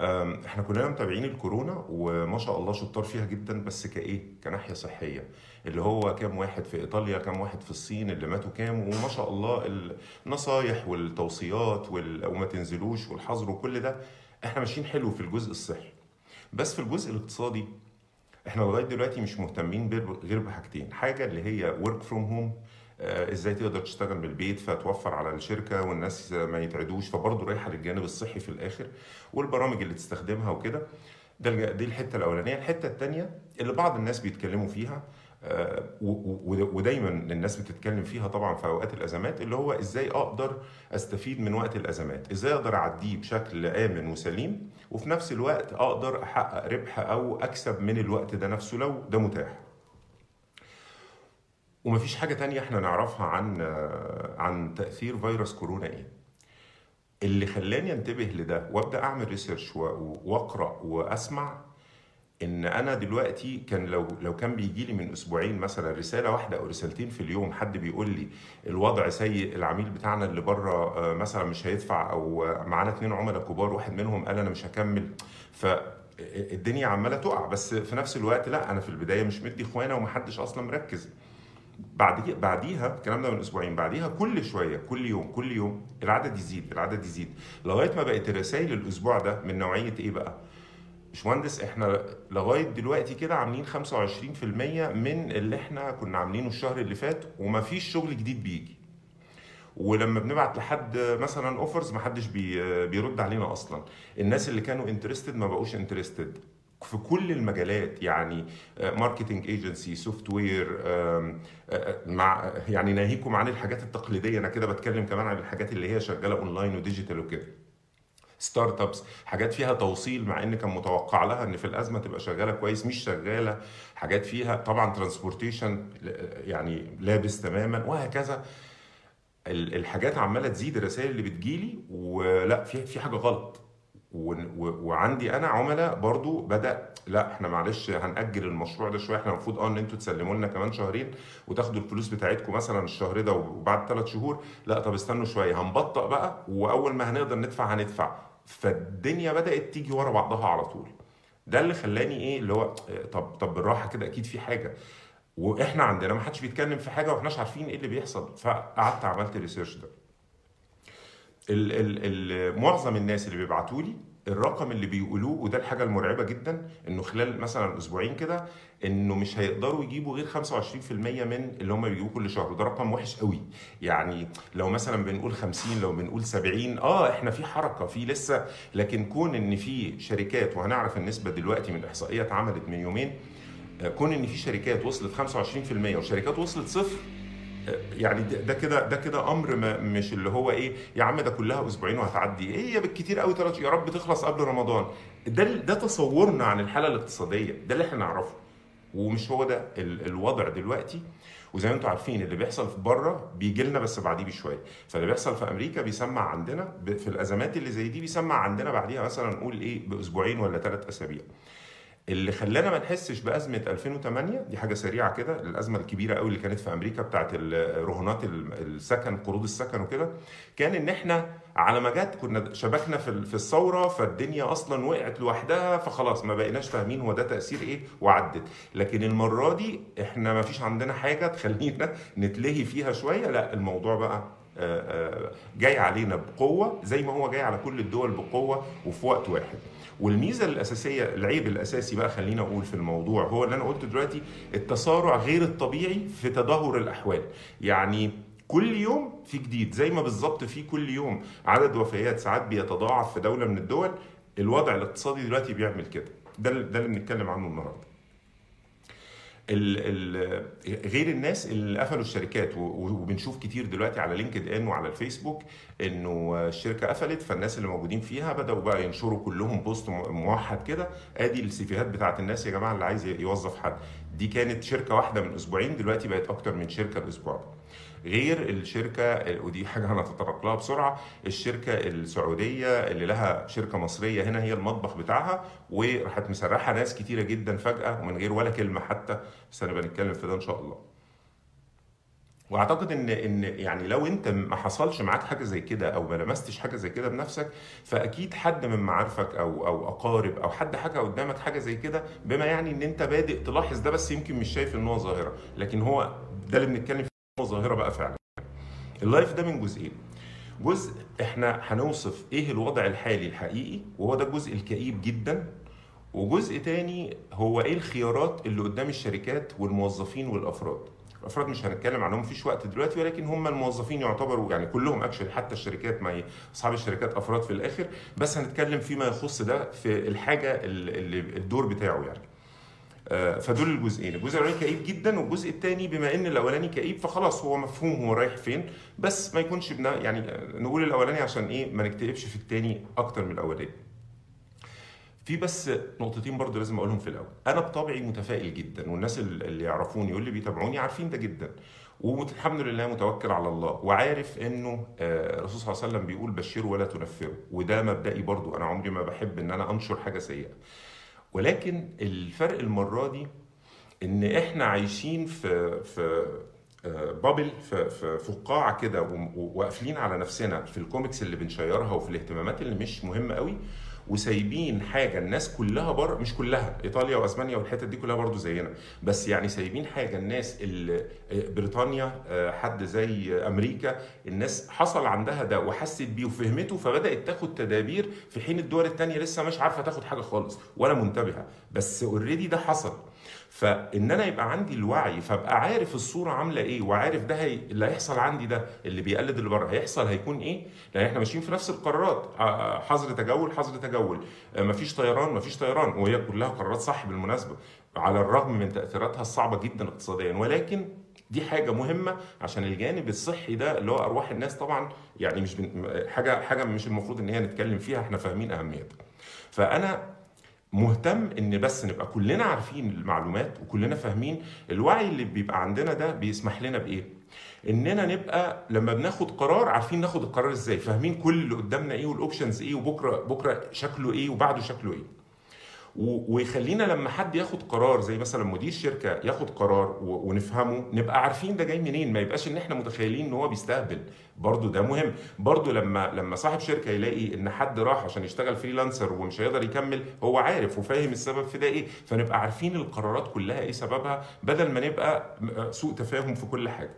أم، احنا كلنا متابعين الكورونا وما شاء الله شطار فيها جدا بس كايه كناحيه صحيه اللي هو كام واحد في ايطاليا كام واحد في الصين اللي ماتوا كام وما شاء الله النصايح والتوصيات وال... وما تنزلوش والحظر وكل ده احنا ماشيين حلو في الجزء الصحي بس في الجزء الاقتصادي احنا لغايه دلوقتي مش مهتمين بير- غير بحاجتين حاجه اللي هي ورك فروم هوم ازاي تقدر تشتغل من البيت فتوفر على الشركه والناس ما يتعدوش فبرضه رايحه للجانب الصحي في الاخر والبرامج اللي تستخدمها وكده ده الج- دي الحته الاولانيه الحته الثانيه اللي بعض الناس بيتكلموا فيها آه، و- و- ودايما الناس بتتكلم فيها طبعا في اوقات الازمات اللي هو ازاي اقدر استفيد من وقت الازمات ازاي اقدر اعديه بشكل امن وسليم وفي نفس الوقت اقدر احقق ربح او اكسب من الوقت ده نفسه لو ده متاح ومفيش حاجة تانية احنا نعرفها عن آه، عن تأثير فيروس كورونا ايه اللي خلاني انتبه لده وابدا اعمل ريسيرش واقرا واسمع ان انا دلوقتي كان لو لو كان بيجي لي من اسبوعين مثلا رساله واحده او رسالتين في اليوم حد بيقول لي الوضع سيء العميل بتاعنا اللي بره آه، مثلا مش هيدفع او آه، معانا اتنين عملاء كبار واحد منهم قال انا مش هكمل فالدنيا عماله تقع بس في نفس الوقت لا انا في البدايه مش مدي اخوانا ومحدش اصلا مركز بعد بعديها الكلام ده من اسبوعين بعديها كل شويه كل يوم كل يوم العدد يزيد العدد يزيد لغايه ما بقت الرسائل الاسبوع ده من نوعيه ايه بقى باشمهندس احنا لغايه دلوقتي كده عاملين 25% من اللي احنا كنا عاملينه الشهر اللي فات ومفيش شغل جديد بيجي ولما بنبعت لحد مثلا اوفرز محدش بي بيرد علينا اصلا الناس اللي كانوا انترستد ما بقوش انترستد في كل المجالات يعني ماركتنج ايجنسي سوفت وير مع يعني ناهيكم عن الحاجات التقليديه انا كده بتكلم كمان عن الحاجات اللي هي شغاله اونلاين وديجيتال وكده ستارت ابس حاجات فيها توصيل مع ان كان متوقع لها ان في الازمه تبقى شغاله كويس مش شغاله حاجات فيها طبعا ترانسبورتيشن يعني لابس تماما وهكذا ال- الحاجات عماله تزيد الرسائل اللي بتجيلي ولا في في حاجه غلط و- و- وعندي انا عملاء برضو بدا لا احنا معلش هنأجل المشروع ده شويه احنا المفروض اه ان انتوا تسلموا لنا كمان شهرين وتاخدوا الفلوس بتاعتكم مثلا الشهر ده وبعد ثلاث شهور لا طب استنوا شويه هنبطأ بقى واول ما هنقدر ندفع هندفع فالدنيا بدأت تيجي ورا بعضها على طول ده اللي خلاني ايه اللي هو آه، طب طب بالراحه كده اكيد في حاجه واحنا عندنا ما حدش بيتكلم في حاجه واحناش عارفين ايه اللي بيحصل فقعدت عملت الريسيرش ده ال ال ال معظم الناس اللي بيبعتوا لي الرقم اللي بيقولوه وده الحاجه المرعبه جدا انه خلال مثلا اسبوعين كده انه مش هيقدروا يجيبوا غير 25% من اللي هم بيجيبوه كل شهر وده رقم وحش قوي يعني لو مثلا بنقول 50 لو بنقول 70 اه احنا في حركه في لسه لكن كون ان في شركات وهنعرف النسبه دلوقتي من احصائيه اتعملت من يومين آه، كون ان في شركات وصلت 25% وشركات وصلت صفر يعني ده ده كده ده كده امر ما مش اللي هو ايه يا عم ده كلها اسبوعين وهتعدي ايه بالكتير قوي ثلاث يا رب تخلص قبل رمضان ده ده تصورنا عن الحاله الاقتصاديه ده اللي احنا نعرفه ومش هو ده ال- الوضع دلوقتي وزي ما انتم عارفين اللي بيحصل في بره بيجي لنا بس بعديه بشويه فاللي بيحصل في امريكا بيسمع عندنا ب- في الازمات اللي زي دي بيسمع عندنا بعديها مثلا نقول ايه باسبوعين ولا ثلاث اسابيع اللي خلانا ما نحسش بازمه 2008 دي حاجه سريعه كده الازمه الكبيره قوي اللي كانت في امريكا بتاعت ال- رهونات ال- السكن قروض السكن وكده كان ان احنا على ما جت كنا شبكنا في ال- في الثوره فالدنيا اصلا وقعت لوحدها فخلاص ما بقيناش فاهمين هو ده تاثير ايه وعدت لكن المره دي احنا ما فيش عندنا حاجه تخلينا نتلهي فيها شويه لا الموضوع بقى آه، آه، جاي علينا بقوه زي ما هو جاي على كل الدول بقوه وفي وقت واحد والميزه الاساسيه العيب الاساسي بقى خلينا اقول في الموضوع هو اللي انا قلته دلوقتي التسارع غير الطبيعي في تدهور الاحوال يعني كل يوم في جديد زي ما بالظبط في كل يوم عدد وفيات ساعات بيتضاعف في دوله من الدول الوضع الاقتصادي دلوقتي بيعمل كده ده اللي- ده اللي بنتكلم عنه النهارده ال ال غير الناس اللي قفلوا الشركات و- و- وبنشوف كتير دلوقتي على لينكد ان وعلى الفيسبوك انه الشركه قفلت فالناس اللي موجودين فيها بداوا بقى ينشروا كلهم بوست م- موحد كده ادي السيفيهات بتاعت الناس يا جماعه اللي عايز يوظف حد دي كانت شركه واحده من اسبوعين دلوقتي بقت اكتر من شركه الاسبوع ده غير الشركه ودي حاجه هنتطرق لها بسرعه الشركه السعوديه اللي لها شركه مصريه هنا هي المطبخ بتاعها وراحت مسرحه ناس كتيره جدا فجاه ومن غير ولا كلمه حتى بس هنبقى نتكلم في ده ان شاء الله واعتقد ان ان يعني لو انت ما حصلش معاك حاجه زي كده او ما لمستش حاجه زي كده بنفسك فاكيد حد من معارفك او او اقارب او حد حاجه قدامك حاجه زي كده بما يعني ان انت بادئ تلاحظ ده بس يمكن مش شايف ان هو ظاهره لكن هو ده اللي بنتكلم فيه هو ظاهره بقى فعلا اللايف ده من جزئين جزء احنا هنوصف ايه الوضع الحالي الحقيقي وهو ده الجزء الكئيب جدا وجزء تاني هو ايه الخيارات اللي قدام الشركات والموظفين والافراد الافراد مش هنتكلم عنهم مفيش وقت دلوقتي ولكن هم الموظفين يعتبروا يعني كلهم اكشلي حتى الشركات ما هي اصحاب الشركات افراد في الاخر بس هنتكلم فيما يخص ده في الحاجه اللي الدور بتاعه يعني آه، فدول الجزئين الجزء الاولاني كئيب جدا والجزء الثاني بما ان الاولاني كئيب فخلاص هو مفهوم هو رايح فين بس ما يكونش بنا يعني نقول الاولاني عشان ايه ما نكتئبش في الثاني اكتر من الاولاني في بس نقطتين برضه لازم اقولهم في الاول انا بطبعي متفائل جدا والناس اللي يعرفوني واللي بيتابعوني عارفين ده جدا والحمد لله متوكل على الله وعارف انه آه، الرسول صلى الله عليه وسلم بيقول بشروا ولا تنفروا وده مبدئي برضو انا عمري ما بحب ان انا انشر حاجه سيئه ولكن الفرق المره دي ان احنا عايشين في في بابل في في فقاعه كده وقافلين على نفسنا في الكوميكس اللي بنشيرها وفي الاهتمامات اللي مش مهمه قوي وسايبين حاجه الناس كلها بره مش كلها ايطاليا واسبانيا والحتت دي كلها برضو زينا بس يعني سايبين حاجه الناس اللي بريطانيا حد زي امريكا الناس حصل عندها ده وحست بيه وفهمته فبدات تاخد تدابير في حين الدول الثانيه لسه مش عارفه تاخد حاجه خالص ولا منتبهه بس اوريدي ده حصل فان انا يبقى عندي الوعي فابقى عارف الصوره عامله ايه وعارف ده هي اللي هيحصل عندي ده اللي بيقلد اللي بره هيحصل هيكون ايه لان احنا ماشيين في نفس القرارات حظر تجول حظر تجول مفيش طيران مفيش طيران وهي كلها قرارات صح بالمناسبه على الرغم من تاثيراتها الصعبه جدا اقتصاديا ولكن دي حاجه مهمه عشان الجانب الصحي ده اللي هو ارواح الناس طبعا يعني مش حاجه حاجه مش المفروض ان هي نتكلم فيها احنا فاهمين اهميتها فانا مهتم ان بس نبقى كلنا عارفين المعلومات وكلنا فاهمين الوعي اللي بيبقى عندنا ده بيسمح لنا بايه اننا نبقى لما بناخد قرار عارفين ناخد القرار ازاي فاهمين كل اللي قدامنا ايه والاوبشنز ايه وبكره بكره شكله ايه وبعده شكله ايه ويخلينا لما حد ياخد قرار زي مثلا مدير شركه ياخد قرار ونفهمه نبقى عارفين ده جاي منين ما يبقاش ان احنا متخيلين ان هو بيستهبل برضو ده مهم برضو لما لما صاحب شركه يلاقي ان حد راح عشان يشتغل فريلانسر ومش هيقدر يكمل هو عارف وفاهم السبب في ده ايه فنبقى عارفين القرارات كلها ايه سببها بدل ما نبقى سوء تفاهم في كل حاجه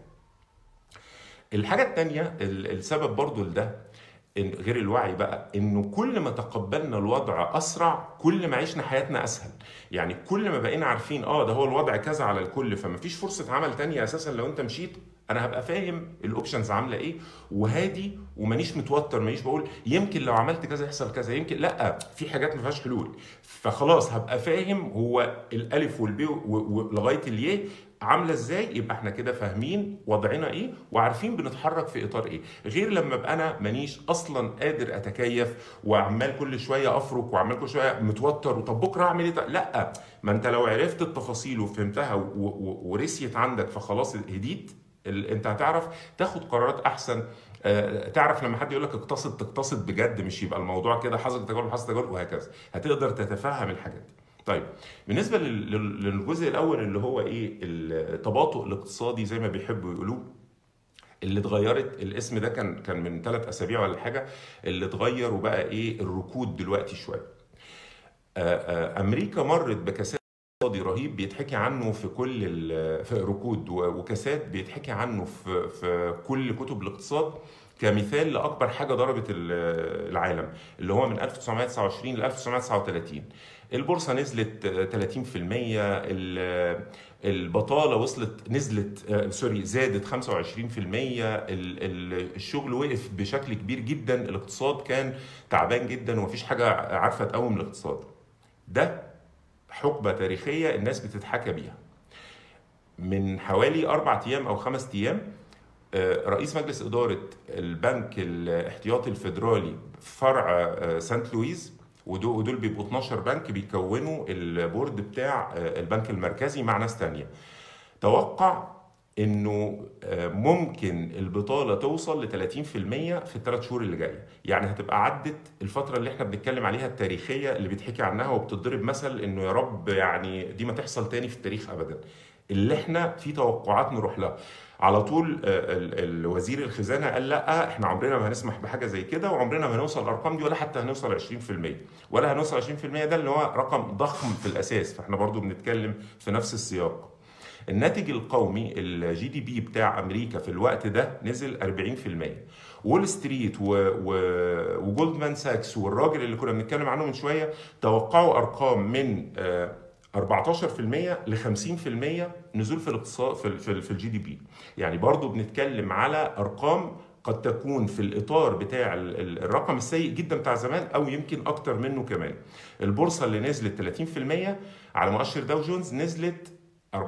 الحاجه الثانيه السبب برضو لده إن غير الوعي بقى انه كل ما تقبلنا الوضع اسرع كل ما عشنا حياتنا اسهل يعني كل ما بقينا عارفين اه ده هو الوضع كذا على الكل فما فيش فرصه عمل تانية اساسا لو انت مشيت انا هبقى فاهم الاوبشنز عامله ايه وهادي ومانيش متوتر مانيش بقول يمكن لو عملت كذا يحصل كذا يمكن لا في حاجات ما فيهاش حلول فخلاص هبقى فاهم هو الالف والبي ولغايه الياء عامله ازاي يبقى احنا كده فاهمين وضعنا ايه وعارفين بنتحرك في اطار ايه غير لما ابقى انا مانيش اصلا قادر اتكيف وعمال كل شويه افرك وعمال كل شويه متوتر وطب بكره اعمل ايه لا ما انت لو عرفت التفاصيل وفهمتها ورسيت عندك فخلاص هديت انت هتعرف تاخد قرارات احسن آه، تعرف لما حد يقول لك اقتصد تقتصد بجد مش يبقى الموضوع كده حظر تجارب حظر تجارب وهكذا هتقدر تتفهم الحاجات دي طيب بالنسبه للجزء الاول اللي هو ايه التباطؤ الاقتصادي زي ما بيحبوا يقولوه اللي اتغيرت الاسم ده كان كان من ثلاث اسابيع ولا حاجه اللي اتغير وبقى ايه الركود دلوقتي شويه امريكا مرت بكساد اقتصادي رهيب بيتحكي عنه في كل في ركود وكساد بيتحكي عنه في في كل كتب الاقتصاد كمثال لاكبر حاجه ضربت العالم اللي هو من 1929 ل 1939 البورصه نزلت 30% البطاله وصلت نزلت آه، سوري زادت 25% الشغل وقف بشكل كبير جدا الاقتصاد كان تعبان جدا ومفيش حاجه عارفه تقوم الاقتصاد ده حقبه تاريخيه الناس بتتحكى بيها من حوالي اربع ايام او خمس ايام آه، رئيس مجلس اداره البنك الاحتياطي الفيدرالي فرع آه، سانت لويز ودول بيبقوا 12 بنك بيكونوا البورد بتاع آه، البنك المركزي مع ناس تانية توقع انه آه، ممكن البطاله توصل ل 30% في الثلاث شهور اللي جايه يعني هتبقى عدت الفتره اللي احنا بنتكلم عليها التاريخيه اللي بيتحكي عنها وبتضرب مثل انه يا رب يعني دي ما تحصل تاني في التاريخ ابدا اللي احنا في توقعات نروح لها على طول آه، ال- الوزير الخزانه قال لا احنا عمرنا ما هنسمح بحاجه زي كده وعمرنا ما هنوصل الارقام دي ولا حتى هنوصل 20% ولا هنوصل 20% ده اللي هو رقم ضخم في الاساس فاحنا برضو بنتكلم في نفس السياق الناتج القومي الجي دي بي بتاع امريكا في الوقت ده نزل 40% وول ستريت و... و... وجولدمان ساكس والراجل اللي كنا بنتكلم عنه من شويه توقعوا ارقام من آه، 14% ل 50% نزول في الاقتصاد في ال- في, ال- في الجي دي بي يعني برضو بنتكلم على ارقام قد تكون في الاطار بتاع ال- ال- الرقم السيء جدا بتاع زمان او يمكن اكتر منه كمان البورصه اللي نزلت 30% على مؤشر داو جونز نزلت 24%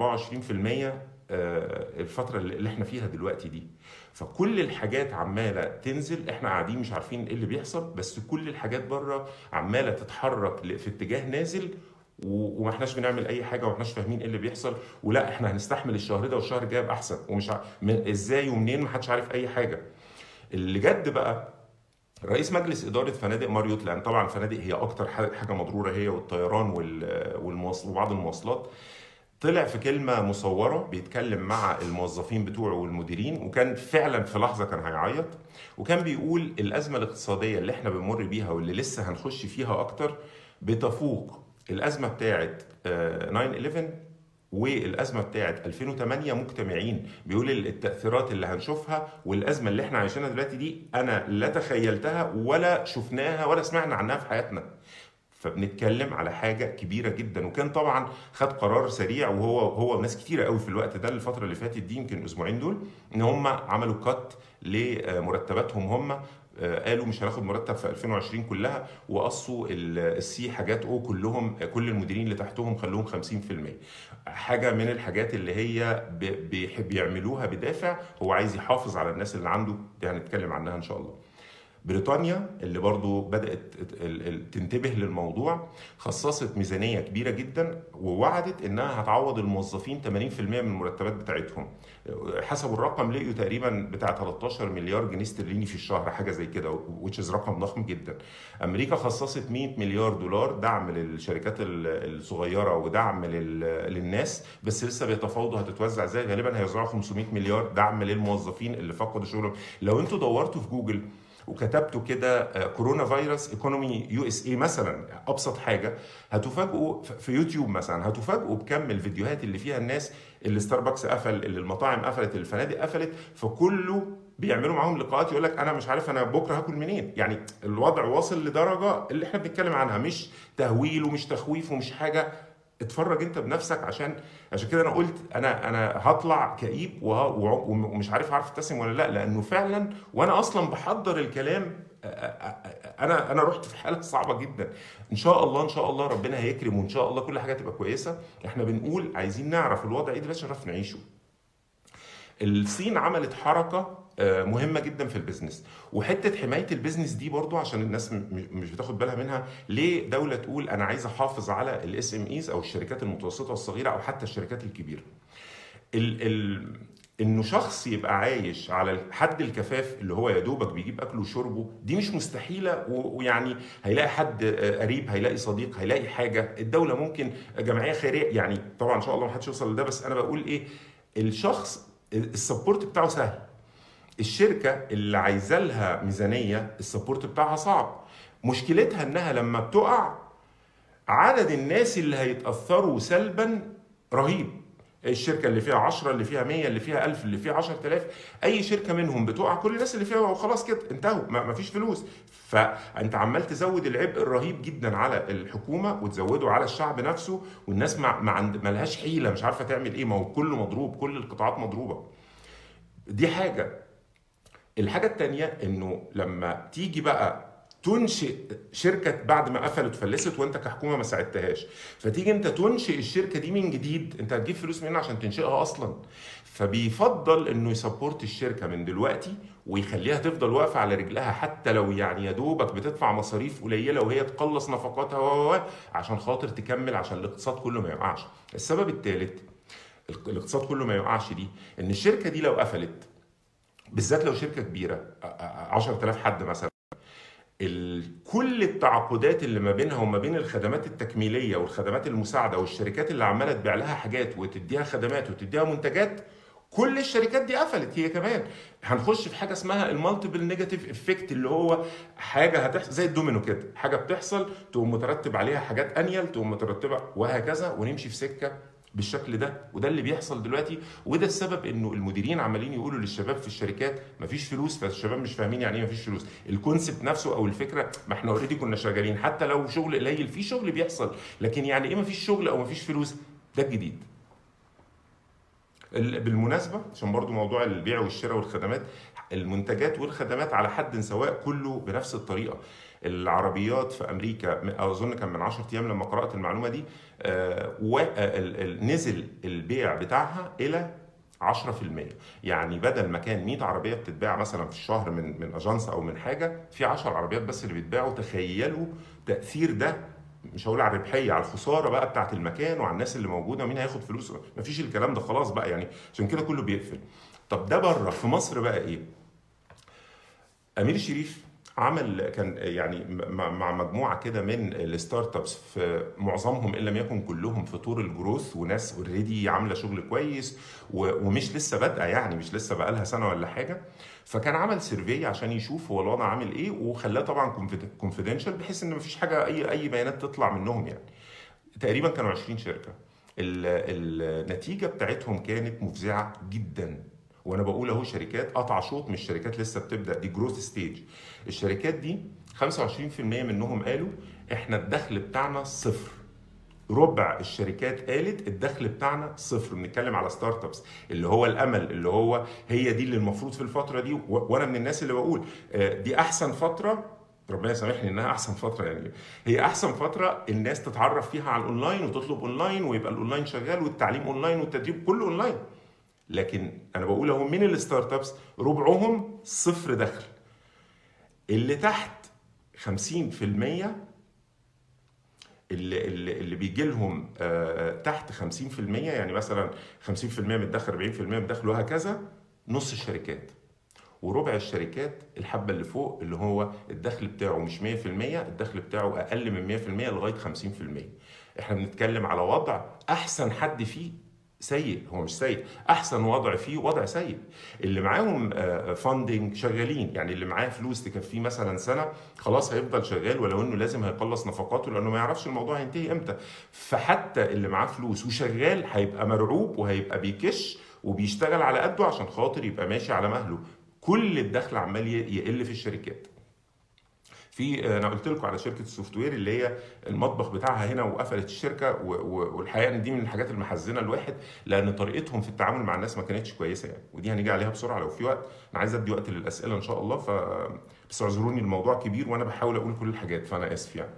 آه، الفترة اللي احنا فيها دلوقتي دي فكل الحاجات عمالة تنزل احنا قاعدين مش عارفين ايه اللي بيحصل بس كل الحاجات بره عمالة تتحرك ل- في اتجاه نازل و- وما احناش بنعمل اي حاجه وما احناش فاهمين ايه اللي بيحصل ولا احنا هنستحمل الشهر ده والشهر الجاي يبقى احسن ومش ع... من ازاي ومنين ما حدش عارف اي حاجه اللي جد بقى رئيس مجلس إدارة فنادق ماريوت لأن طبعا الفنادق هي أكتر ح- حاجة مضرورة هي والطيران وال- والمواصل وبعض المواصلات طلع في كلمة مصورة بيتكلم مع الموظفين بتوعه والمديرين وكان فعلا في لحظة كان هيعيط وكان بيقول الأزمة الاقتصادية اللي احنا بنمر بيها واللي لسه هنخش فيها أكتر بتفوق الأزمة بتاعت آه، 9/11 والازمه بتاعت 2008 مجتمعين بيقول التاثيرات اللي هنشوفها والازمه اللي احنا عايشينها دلوقتي دي انا لا تخيلتها ولا شفناها ولا سمعنا عنها في حياتنا فبنتكلم على حاجه كبيره جدا وكان طبعا خد قرار سريع وهو هو وناس كتيره قوي في الوقت ده الفتره اللي فاتت دي يمكن الاسبوعين دول ان هم عملوا كات لمرتباتهم هم آه، قالوا مش هناخد مرتب في 2020 كلها وقصوا ال- السي حاجات او كلهم كل المديرين اللي تحتهم خلوهم 50% حاجه من الحاجات اللي هي ب- بيحب يعملوها بدافع هو عايز يحافظ على الناس اللي عنده دي هنتكلم عنها ان شاء الله بريطانيا اللي برضو بدأت ال- ال- تنتبه للموضوع خصصت ميزانية كبيرة جدا ووعدت انها هتعوض الموظفين 80% من المرتبات بتاعتهم حسبوا الرقم لقيوا تقريبا بتاع 13 مليار جنيه استرليني في الشهر حاجة زي كده which is رقم ضخم جدا امريكا خصصت 100 مليار دولار دعم للشركات ال- الصغيرة ودعم لل- للناس بس لسه بيتفاوضوا هتتوزع ازاي غالبا هيوزعوا 500 مليار دعم للموظفين اللي فقدوا شغلهم لو انتوا دورتوا في جوجل وكتبتوا كده آه، كورونا فيروس ايكونومي يو اس اي مثلا ابسط حاجه هتفاجئوا ف- في يوتيوب مثلا هتفاجئوا بكم الفيديوهات اللي فيها الناس اللي ستاربكس قفل اللي المطاعم قفلت اللي الفنادق قفلت فكله بيعملوا معاهم لقاءات يقول لك انا مش عارف انا بكره هاكل منين يعني الوضع واصل لدرجه اللي احنا بنتكلم عنها مش تهويل ومش تخويف ومش حاجه اتفرج انت بنفسك عشان عشان كده انا قلت انا انا هطلع كئيب وه- وع- ومش عارف اعرف ابتسم ولا لا لانه فعلا وانا اصلا بحضر الكلام أ- أ- أ- انا انا رحت في حاله صعبه جدا ان شاء الله ان شاء الله ربنا هيكرم وان شاء الله كل حاجه تبقى كويسه احنا بنقول عايزين نعرف الوضع ايه دلوقتي عشان نعرف نعيشه الصين عملت حركه آه، مهمه جدا في البيزنس وحته حمايه البيزنس دي برضو عشان الناس م- م- مش بتاخد بالها منها ليه دوله تقول انا عايز احافظ على الاس ام ايز او الشركات المتوسطه والصغيره او حتى الشركات الكبيره ال ال انه شخص يبقى عايش على حد الكفاف اللي هو يا دوبك بيجيب اكله وشربه دي مش مستحيله و- ويعني هيلاقي حد آه، قريب هيلاقي صديق هيلاقي حاجه الدوله ممكن جمعيه خيريه يعني طبعا ان شاء الله ما حدش يوصل لده بس انا بقول ايه الشخص السبورت بتاعه سهل الشركه اللي عايزه لها ميزانيه السبورت بتاعها صعب مشكلتها انها لما بتقع عدد الناس اللي هيتاثروا سلبا رهيب الشركه اللي فيها 10 اللي فيها 100 اللي فيها 1000 اللي فيها 10000 اي شركه منهم بتقع كل الناس اللي فيها خلاص كده انتهوا ما ما فيش فلوس فانت عمال تزود العبء الرهيب جدا على الحكومه وتزوده على الشعب نفسه والناس ما ما عند ما لهاش حيله مش عارفه تعمل ايه ما هو كله مضروب كل القطاعات مضروبه دي حاجه الحاجة التانية انه لما تيجي بقى تنشئ شركة بعد ما قفلت فلست وانت كحكومة ما ساعدتهاش فتيجي انت تنشئ الشركة دي من جديد انت هتجيب فلوس منها عشان تنشئها اصلا فبيفضل انه يسبورت الشركة من دلوقتي ويخليها تفضل واقفة على رجلها حتى لو يعني يا دوبك بتدفع مصاريف قليلة وهي تقلص نفقاتها و و- و عشان خاطر تكمل عشان الاقتصاد كله ما يقعش السبب الثالث الاقتصاد كله ما يقعش دي ان الشركة دي لو قفلت بالذات لو شركه كبيره 10000 حد مثلا ال- كل التعاقدات اللي ما بينها وما بين الخدمات التكميليه والخدمات المساعده والشركات اللي عماله تبيع لها حاجات وتديها خدمات وتديها منتجات كل الشركات دي قفلت هي كمان هنخش في حاجه اسمها المالتيبل نيجاتيف افكت اللي هو حاجه هتحصل زي الدومينو كده حاجه بتحصل تقوم مترتب عليها حاجات انيل تقوم مترتبه وهكذا ونمشي في سكه بالشكل ده وده اللي بيحصل دلوقتي وده السبب انه المديرين عمالين يقولوا للشباب في الشركات مفيش فلوس فالشباب مش فاهمين يعني ايه مفيش فلوس الكونسبت نفسه او الفكره ما احنا اوريدي كنا شغالين حتى لو شغل قليل في شغل بيحصل لكن يعني ايه مفيش شغل او مفيش فلوس ده الجديد ال- بالمناسبة عشان برضو موضوع البيع والشراء والخدمات المنتجات والخدمات على حد سواء كله بنفس الطريقة العربيات في أمريكا م- أظن كان من 10 أيام لما قرأت المعلومة دي آه، و- آه، ال- ال- نزل البيع بتاعها إلى 10% يعني بدل ما كان 100 عربية بتتباع مثلا في الشهر من من اجانس او من حاجة في 10 عربيات بس اللي بيتباعوا تخيلوا تأثير ده مش هقول على الربحيه على الخساره بقى بتاعت المكان وعلى الناس اللي موجوده مين هياخد فلوس مفيش الكلام ده خلاص بقى يعني عشان كده كله بيقفل طب ده بره في مصر بقى ايه امير الشريف عمل كان يعني مع مع مجموعه كده من الستارت ابس في معظمهم ان لم يكن كلهم في طور الجروث وناس اوريدي عامله شغل كويس و- ومش لسه بادئه يعني مش لسه بقى لها سنه ولا حاجه فكان عمل سيرفي عشان يشوف هو الوضع عامل ايه وخلاه طبعا كونفيدنشال بحيث ان مفيش حاجه اي اي بيانات تطلع منهم يعني تقريبا كانوا 20 شركه ال- النتيجه بتاعتهم كانت مفزعه جدا وانا بقول اهو شركات قطع شوط مش شركات لسه بتبدا دي جروث ستيج الشركات دي 25% منهم قالوا احنا الدخل بتاعنا صفر ربع الشركات قالت الدخل بتاعنا صفر بنتكلم على ستارت ابس اللي هو الامل اللي هو هي دي اللي المفروض في الفتره دي و- وانا من الناس اللي بقول آه، دي احسن فتره ربنا يسامحني انها احسن فتره يعني هي احسن فتره الناس تتعرف فيها على الاونلاين وتطلب اونلاين ويبقى الاونلاين شغال والتعليم اونلاين والتدريب كله اونلاين لكن انا بقول اهو من الستارت ابس ربعهم صفر دخل اللي تحت 50% اللي اللي, اللي بيجي لهم آه، تحت 50% يعني مثلا 50% من الدخل 40% من الدخل وهكذا نص الشركات وربع الشركات الحبه اللي فوق اللي هو الدخل بتاعه مش 100% الدخل بتاعه اقل من 100% لغايه 50% احنا بنتكلم على وضع احسن حد فيه سيء هو مش سيء احسن وضع فيه وضع سيء اللي معاهم فاندنج شغالين يعني اللي معاه فلوس تكفيه مثلا سنه خلاص هيفضل شغال ولو انه لازم هيخلص نفقاته لانه ما يعرفش الموضوع هينتهي امتى فحتى اللي معاه فلوس وشغال هيبقى مرعوب وهيبقى بيكش وبيشتغل على قده عشان خاطر يبقى ماشي على مهله كل الدخل عمال ي- يقل في الشركات في انا قلت لكم على شركه السوفت وير اللي هي المطبخ بتاعها هنا وقفلت الشركه و- و- والحقيقه ان دي من الحاجات المحزنه الواحد لان طريقتهم في التعامل مع الناس ما كانتش كويسه يعني ودي هنيجي عليها بسرعه لو في وقت انا عايز ادي وقت للاسئله ان شاء الله ف بس اعذروني الموضوع كبير وانا بحاول اقول كل الحاجات فانا اسف يعني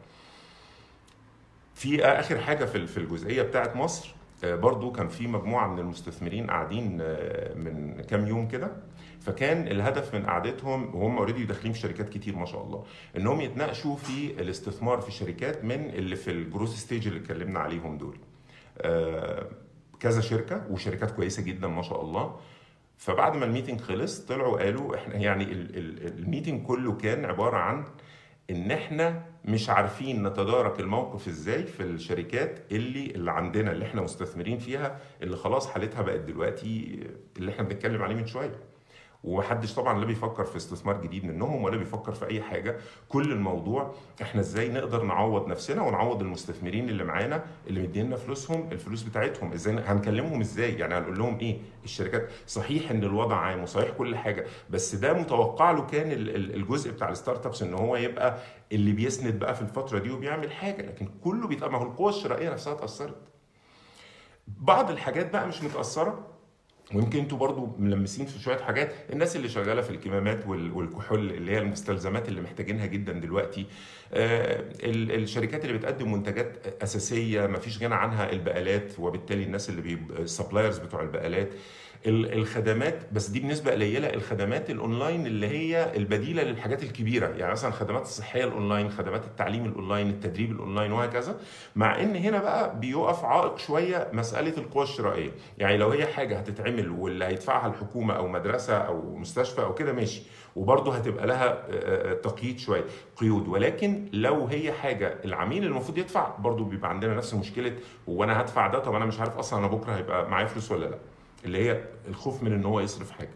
في اخر حاجه في في الجزئيه بتاعت مصر آه، برضو كان في مجموعه من المستثمرين قاعدين آه، من كام يوم كده فكان الهدف من قعدتهم وهم اوريدي داخلين في شركات كتير ما شاء الله انهم يتناقشوا في الاستثمار في شركات من اللي في الجروث ستيج اللي اتكلمنا عليهم دول آه، كذا شركه وشركات كويسه جدا ما شاء الله فبعد ما الميتنج خلص طلعوا قالوا احنا يعني ال- ال- الميتنج كله كان عباره عن ان احنا مش عارفين نتدارك الموقف ازاي في الشركات اللي اللي عندنا اللي احنا مستثمرين فيها اللي خلاص حالتها بقت دلوقتي اللي احنا بنتكلم عليه من شويه ومحدش طبعا لا بيفكر في استثمار جديد منهم ولا بيفكر في اي حاجه كل الموضوع احنا ازاي نقدر نعوض نفسنا ونعوض المستثمرين اللي معانا اللي مدينا فلوسهم الفلوس بتاعتهم ازاي هنكلمهم ازاي يعني هنقول لهم ايه الشركات صحيح ان الوضع عام وصحيح كل حاجه بس ده متوقع له كان ال- ال- الجزء بتاع الستارت ابس ان هو يبقى اللي بيسند بقى في الفتره دي وبيعمل حاجه لكن كله بيتقام ما هو القوه الشرائيه نفسها اتاثرت بعض الحاجات بقى مش متاثره ويمكن انتوا برضو ملمسين في شويه حاجات الناس اللي شغاله في الكمامات وال- والكحول اللي هي المستلزمات اللي محتاجينها جدا دلوقتي آه، ال- الشركات اللي بتقدم منتجات اساسيه ما فيش غنى عنها البقالات وبالتالي الناس اللي السبلايرز بتوع البقالات ال- الخدمات بس دي بنسبه قليله الخدمات الاونلاين اللي هي البديله للحاجات الكبيره يعني مثلا الخدمات الصحيه الاونلاين خدمات التعليم الاونلاين التدريب الاونلاين وهكذا مع ان هنا بقى بيقف عائق شويه مساله القوى الشرائيه يعني لو هي حاجه هتتعمل واللي هيدفعها الحكومه او مدرسه او مستشفى او كده ماشي وبرضه هتبقى لها آه، آه، تقييد شويه قيود ولكن لو هي حاجه العميل المفروض يدفع برضه بيبقى عندنا نفس مشكله هو انا هدفع ده طب انا مش عارف اصلا انا بكره هيبقى معايا فلوس ولا لا اللي هي الخوف من ان هو يصرف حاجه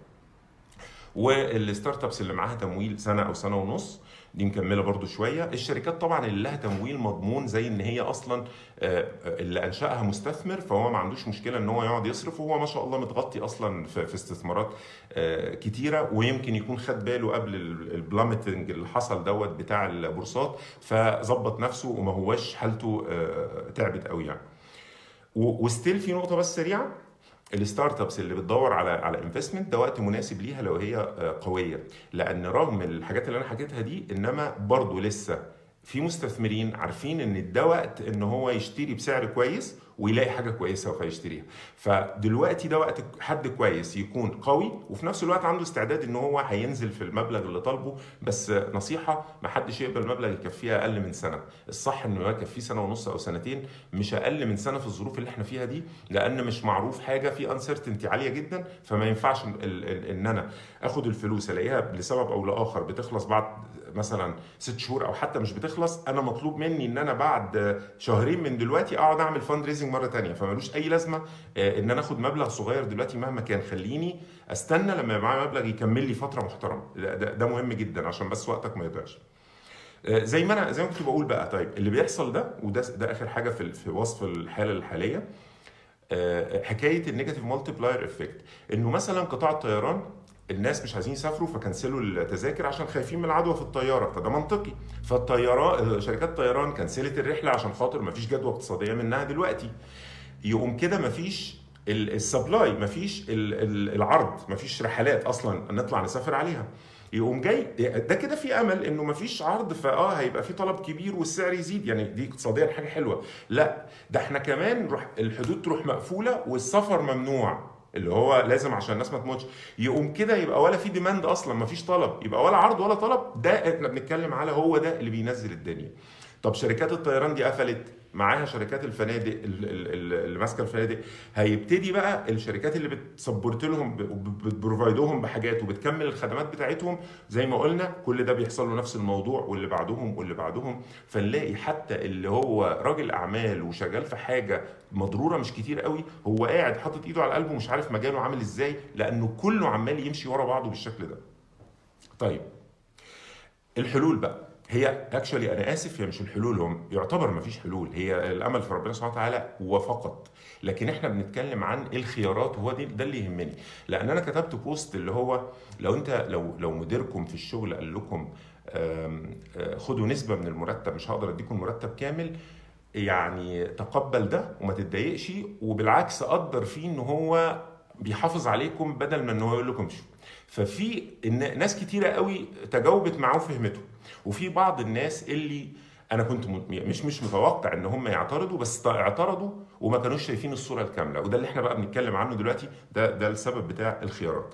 والستارت ابس اللي معاها تمويل سنه او سنه ونص دي مكمله برضو شويه الشركات طبعا اللي لها تمويل مضمون زي ان هي اصلا آه، اللي انشاها مستثمر فهو ما عندوش مشكله ان هو يقعد يصرف وهو ما شاء الله متغطي اصلا في في استثمارات آه، كتيره ويمكن يكون خد باله قبل ال- البلامتنج اللي حصل دوت بتاع البورصات فظبط نفسه وما هواش حالته آه، تعبت قوي يعني و- وستيل في نقطه بس سريعه الستارت ابس اللي بتدور على على انفستمنت ده وقت مناسب ليها لو هي آه، قويه لان رغم الحاجات اللي انا حكيتها دي انما برضو لسه في مستثمرين عارفين ان ده وقت ان هو يشتري بسعر كويس ويلاقي حاجه كويسه فيشتريها فدلوقتي ده وقت حد كويس يكون قوي وفي نفس الوقت عنده استعداد ان هو هينزل في المبلغ اللي طالبه بس نصيحه ما حدش يقبل مبلغ يكفيه اقل من سنه الصح انه يكفيه سنه ونص او سنتين مش اقل من سنه في الظروف اللي احنا فيها دي لان مش معروف حاجه في انسرتينتي عاليه جدا فما ينفعش ال- ال- ان انا اخد الفلوس الاقيها لسبب او لاخر بتخلص بعد مثلا ست شهور او حتى مش بتخلص انا مطلوب مني ان انا بعد شهرين من دلوقتي اقعد اعمل فاند ريزنج مره تانية فمالوش اي لازمه آه، ان انا اخد مبلغ صغير دلوقتي مهما كان خليني استنى لما يبقى معايا مبلغ يكمل لي فتره محترمه ده, ده, ده مهم جدا عشان بس وقتك ما يضيعش آه، زي ما انا زي ما كنت بقول بقى طيب اللي بيحصل ده وده ده اخر حاجه في في وصف الحاله الحاليه آه، حكايه النيجاتيف مالتيبلاير افكت انه مثلا قطاع الطيران الناس مش عايزين يسافروا فكنسلوا التذاكر عشان خايفين من العدوى في الطياره فده منطقي فالطيران شركات الطيران كنسلت الرحله عشان خاطر ما فيش جدوى اقتصاديه منها دلوقتي يقوم كده ما فيش السبلاي ما فيش العرض ما فيش رحلات اصلا نطلع نسافر عليها يقوم جاي ده كده في امل انه ما فيش عرض فاه هيبقى في طلب كبير والسعر يزيد يعني دي اقتصاديا حاجه حلوه لا ده احنا كمان روح الحدود تروح مقفوله والسفر ممنوع اللي هو لازم عشان الناس ما تموتش يقوم كده يبقى ولا في ديماند اصلا ما فيش طلب يبقى ولا عرض ولا طلب ده احنا بنتكلم على هو ده اللي بينزل الدنيا طب شركات الطيران دي قفلت معاها شركات الفنادق ال- ال- ال- اللي ماسكه الفنادق هيبتدي بقى الشركات اللي بتسبورت لهم بتبروفايدوهم بحاجات وبتكمل الخدمات بتاعتهم زي ما قلنا كل ده بيحصل له نفس الموضوع واللي بعدهم واللي بعدهم فنلاقي حتى اللي هو راجل اعمال وشغال في حاجه مضروره مش كتير قوي هو قاعد حاطط ايده على قلبه مش عارف مجاله عامل ازاي لانه كله عمال يمشي ورا بعضه بالشكل ده طيب الحلول بقى هي اكشولي انا اسف هي مش الحلول هم يعتبر ما فيش حلول هي الامل في ربنا سبحانه وتعالى وفقط لكن احنا بنتكلم عن الخيارات وهو دي ده اللي يهمني لان انا كتبت بوست اللي هو لو انت لو لو مديركم في الشغل قال لكم آم، آه، خدوا نسبه من المرتب مش هقدر اديكم مرتب كامل يعني تقبل ده وما تتضايقش وبالعكس قدر فيه ان هو بيحافظ عليكم بدل من ان هو يقول لكم امشوا ففي إن- ناس كتيره قوي تجاوبت معاه وفهمته وفي بعض الناس اللي انا كنت م- مش مش متوقع ان هم يعترضوا بس اعترضوا وما كانوش شايفين الصوره الكامله وده اللي احنا بقى بنتكلم عنه دلوقتي ده ده السبب بتاع الخيارات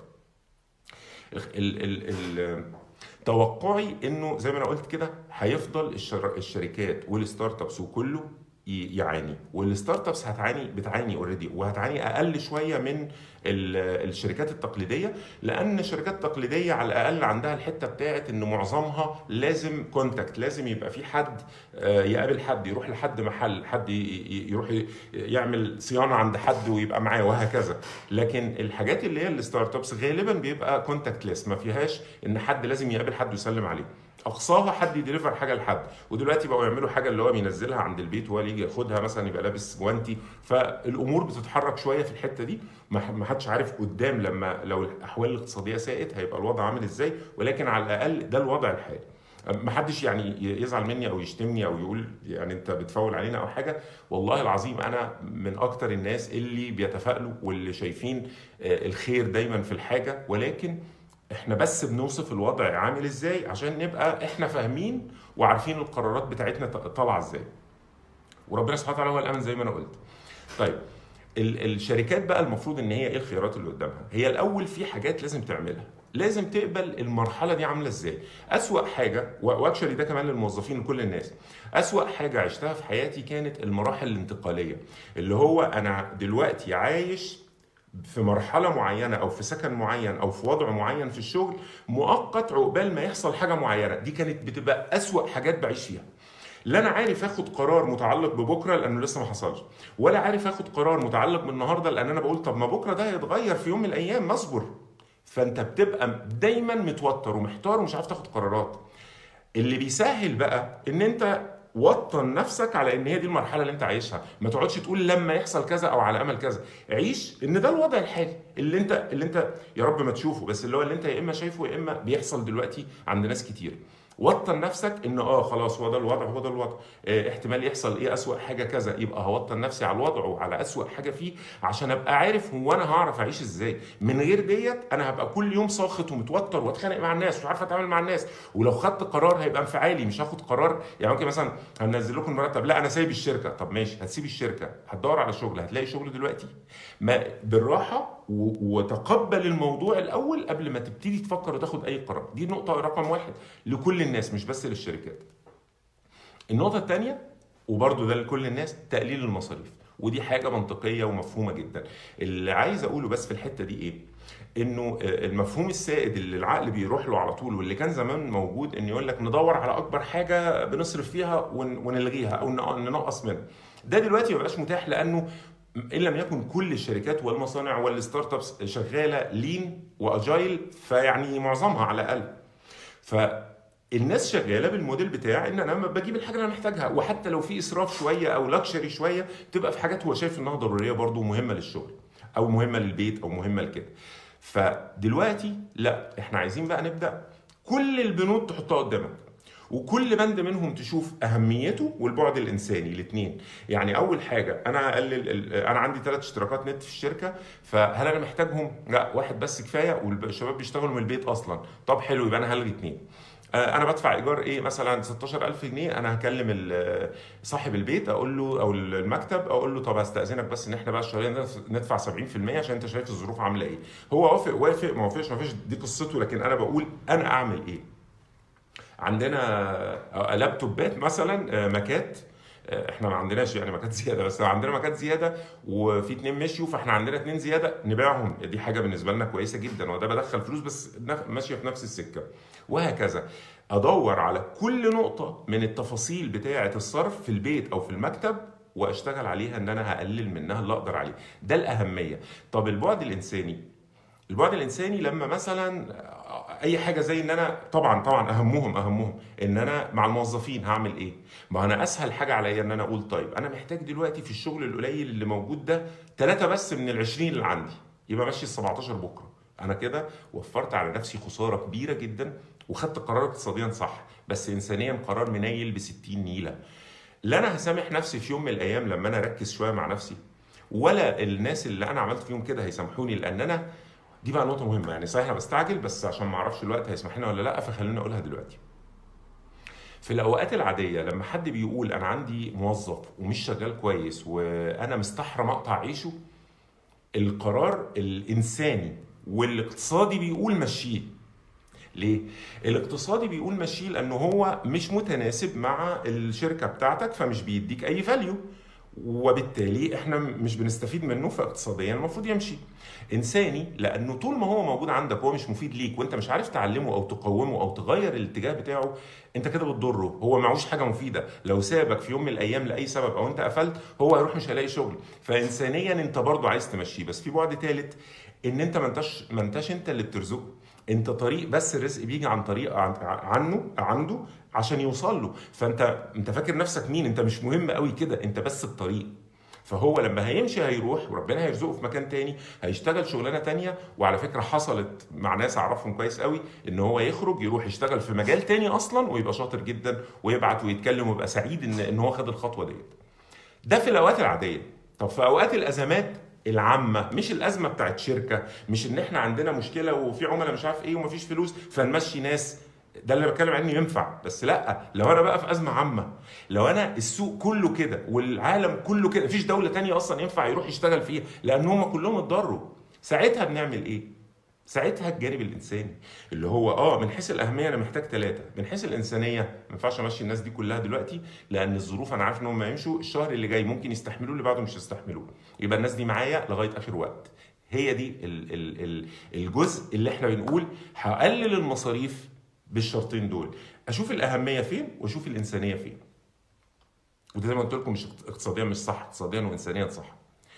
ال ال ال توقعي انه زي ما انا قلت كده هيفضل الشر- الشركات والستارت ابس وكله ي- يعاني والستارت ابس هتعاني بتعاني اوريدي وهتعاني اقل شويه من ال- الشركات التقليديه لان الشركات التقليديه على الاقل عندها الحته بتاعت ان معظمها لازم كونتاكت لازم يبقى في حد آه، يقابل حد يروح لحد محل حد ي- ي- يروح ي- يعمل صيانه عند حد ويبقى معاه وهكذا لكن الحاجات اللي هي الستارت ابس غالبا بيبقى كونتاكت ليس ما فيهاش ان حد لازم يقابل حد ويسلم عليه اقصاها حد يديليفر حاجه لحد ودلوقتي بقوا يعملوا حاجه اللي هو بينزلها عند البيت وهو اللي يجي ياخدها مثلا يبقى لابس جوانتي فالامور بتتحرك شويه في الحته دي ما ما حدش عارف قدام لما لو الاحوال الاقتصاديه ساءت هيبقى الوضع عامل ازاي ولكن على الاقل ده الوضع الحالي ما حدش يعني يزعل مني او يشتمني او يقول يعني انت بتفول علينا او حاجه والله العظيم انا من اكتر الناس اللي بيتفائلوا واللي شايفين آه، الخير دايما في الحاجه ولكن احنا بس بنوصف الوضع عامل ازاي عشان نبقى احنا فاهمين وعارفين القرارات بتاعتنا ط- طالعه ازاي وربنا سبحانه وتعالى هو الامن زي ما انا قلت طيب ال- الشركات بقى المفروض ان هي ايه الخيارات اللي قدامها هي الاول في حاجات لازم تعملها لازم تقبل المرحله دي عامله ازاي اسوا حاجه واكشلي ده كمان للموظفين لكل الناس اسوا حاجه عشتها في حياتي كانت المراحل الانتقاليه اللي هو انا دلوقتي عايش في مرحله معينه او في سكن معين او في وضع معين في الشغل مؤقت عقبال ما يحصل حاجه معينه دي كانت بتبقى اسوا حاجات بعيش فيها لا انا عارف اخد قرار متعلق ببكره لانه لسه ما حصلش ولا عارف اخد قرار متعلق بالنهارده لان انا بقول طب ما بكره ده هيتغير في يوم من الايام ما اصبر فانت بتبقى دايما متوتر ومحتار ومش عارف تاخد قرارات اللي بيسهل بقى ان انت وطن نفسك على ان هي دي المرحله اللي انت عايشها ما تقعدش تقول لما يحصل كذا او على امل كذا عيش ان ده الوضع الحالي اللي انت اللي انت يا رب ما تشوفه بس اللي هو اللي انت يا اما شايفه يا اما بيحصل دلوقتي عند ناس كتير وطن نفسك ان اه خلاص هو ده الوضع هو ده الوضع اه احتمال يحصل ايه اسوأ حاجه كذا يبقى هوطن نفسي على الوضع وعلى اسوأ حاجه فيه عشان ابقى عارف هو انا هعرف اعيش ازاي من غير ديت انا هبقى كل يوم ساخط ومتوتر واتخانق مع الناس ومش عارف اتعامل مع الناس ولو خدت قرار هيبقى انفعالي مش هاخد قرار يعني ممكن مثلا هنزل لكم المرتب لا انا سايب الشركه طب ماشي هتسيب الشركه هتدور على شغل هتلاقي شغل دلوقتي ما بالراحه و- وتقبل الموضوع الاول قبل ما تبتدي تفكر وتاخد اي قرار دي نقطه رقم واحد لكل الناس مش بس للشركات النقطه الثانيه وبرضه ده لكل الناس تقليل المصاريف ودي حاجه منطقيه ومفهومه جدا اللي عايز اقوله بس في الحته دي ايه انه المفهوم السائد اللي العقل بيروح له على طول واللي كان زمان موجود ان يقول لك ندور على اكبر حاجه بنصرف فيها ون- ونلغيها او ن- ننقص منها ده دلوقتي ما بقاش متاح لانه ان لم يكن كل الشركات والمصانع والستارت ابس شغاله لين واجايل فيعني معظمها على الاقل فالناس شغاله بالموديل بتاع ان انا بجيب الحاجه اللي انا محتاجها وحتى لو في اسراف شويه او لاكشري شويه تبقى في حاجات هو شايف انها ضروريه برضو ومهمه للشغل او مهمه للبيت او مهمه لكده فدلوقتي لا احنا عايزين بقى نبدا كل البنود تحطها قدامك وكل بند منهم تشوف اهميته والبعد الانساني الاثنين يعني اول حاجه انا هقلل ال- انا عندي ثلاث اشتراكات نت في الشركه فهل انا محتاجهم لا واحد بس كفايه والشباب بيشتغلوا من البيت اصلا طب حلو يبقى انا هلغي اثنين آه، انا بدفع ايجار ايه مثلا 16000 جنيه انا هكلم ال- صاحب البيت اقول له او المكتب اقول له طب هستاذنك بس ان احنا بقى الشهرين ده ندفع 70% عشان انت شايف الظروف عامله ايه هو وافق وافق ما وافقش ما فيش دي قصته لكن انا بقول انا اعمل ايه عندنا لابتوبات مثلا آه، ماكات آه، احنا ما عندناش يعني ماكات زياده بس عندنا ماكات زياده وفي اتنين مشيوا فاحنا عندنا اتنين زياده نبيعهم دي حاجه بالنسبه لنا كويسه جدا وده بدخل فلوس بس نف- ماشيه في نفس السكه وهكذا ادور على كل نقطه من التفاصيل بتاعه الصرف في البيت او في المكتب واشتغل عليها ان انا هقلل منها اللي اقدر عليه ده الاهميه طب البعد الانساني البعد الانساني لما مثلا اي حاجه زي ان انا طبعا طبعا اهمهم اهمهم ان انا مع الموظفين هعمل ايه ما انا اسهل حاجه عليا ان انا اقول طيب انا محتاج دلوقتي في الشغل القليل اللي موجود ده ثلاثه بس من ال 20 اللي عندي يبقى ماشي ال 17 بكره انا كده وفرت على نفسي خساره كبيره جدا وخدت قرار اقتصاديا صح بس انسانيا قرار منيل ب 60 نيله لا انا هسامح نفسي في يوم من الايام لما انا اركز شويه مع نفسي ولا الناس اللي انا عملت فيهم كده هيسامحوني لان انا دي بقى نقطه مهمه يعني صحيح انا بستعجل بس عشان ما اعرفش الوقت هيسمح لنا ولا لا فخليني اقولها دلوقتي في الاوقات العاديه لما حد بيقول انا عندي موظف ومش شغال كويس وانا مستحرم اقطع عيشه القرار الانساني والاقتصادي بيقول مشيه ليه؟ الاقتصادي بيقول مشيه لانه هو مش متناسب مع الشركه بتاعتك فمش بيديك اي فاليو وبالتالي احنا مش بنستفيد منه فاقتصاديا المفروض يمشي انساني لانه طول ما هو موجود عندك هو مش مفيد ليك وانت مش عارف تعلمه او تقومه او تغير الاتجاه بتاعه انت كده بتضره هو معهوش حاجه مفيده لو سابك في يوم من الايام لاي سبب او انت قفلت هو هيروح مش هيلاقي شغل فانسانيا انت برضو عايز تمشيه بس في بعد ثالث ان انت ما انتش ما انتش انت اللي بترزقه انت طريق بس الرزق بيجي عن طريق عن- عنه عنده عشان يوصل له فانت انت فاكر نفسك مين انت مش مهم قوي كده انت بس الطريق فهو لما هيمشي هيروح وربنا هيرزقه في مكان تاني هيشتغل شغلانه تانية وعلى فكره حصلت مع ناس اعرفهم كويس قوي ان هو يخرج يروح يشتغل في مجال تاني اصلا ويبقى شاطر جدا ويبعت ويتكلم ويبقى سعيد ان ان هو خد الخطوه ديت ده في الاوقات العاديه طب في اوقات الازمات العامه مش الازمه بتاعت شركه مش ان احنا عندنا مشكله وفي عملاء مش عارف ايه ومفيش فلوس فنمشي ناس ده اللي بتكلم عنه ينفع بس لا لو انا بقى في ازمه عامه لو انا السوق كله كده والعالم كله كده مفيش دوله تانية اصلا ينفع يروح يشتغل فيها لان هم كلهم اتضروا ساعتها بنعمل ايه ساعتها الجانب الانساني اللي هو اه من حيث الاهميه انا محتاج ثلاثه من حيث الانسانيه ما ينفعش امشي الناس دي كلها دلوقتي لان الظروف انا عارف ان هم يمشوا الشهر اللي جاي ممكن يستحملوه اللي بعده مش يستحملوه يبقى الناس دي معايا لغايه اخر وقت هي دي ال ال ال الجزء اللي احنا بنقول هقلل المصاريف بالشرطين دول اشوف الاهميه فين واشوف الانسانيه فين وده زي ما قلت لكم مش اقتصاديا مش صح اقتصاديا وانسانيا صح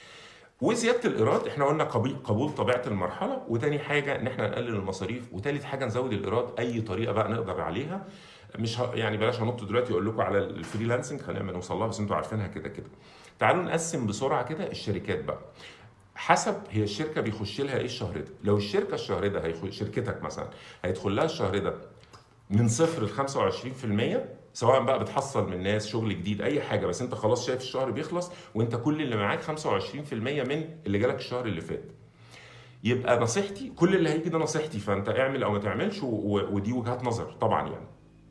وزياده الايراد احنا قلنا قبول قبول طبيعه المرحله وتاني حاجه ان احنا نقلل المصاريف وتالت حاجه نزود الايراد اي طريقه بقى نقدر عليها مش ه... يعني بلاش هنط دلوقتي اقول لكم على الفريلانسنج خلينا نوصل لها بس انتوا عارفينها كده كده تعالوا نقسم بسرعه كده الشركات بقى حسب هي الشركه بيخش لها ايه الشهر ده لو الشركه الشهر ده هيخش شركتك مثلا هيدخل لها الشهر ده من صفر ل 25% سواء بقى بتحصل من ناس شغل جديد اي حاجه بس انت خلاص شايف الشهر بيخلص وانت كل اللي معاك 25% من اللي جالك الشهر اللي فات يبقى نصيحتي كل اللي هيجي ده نصيحتي فانت اعمل او ما تعملش و- و- ودي وجهات نظر طبعا يعني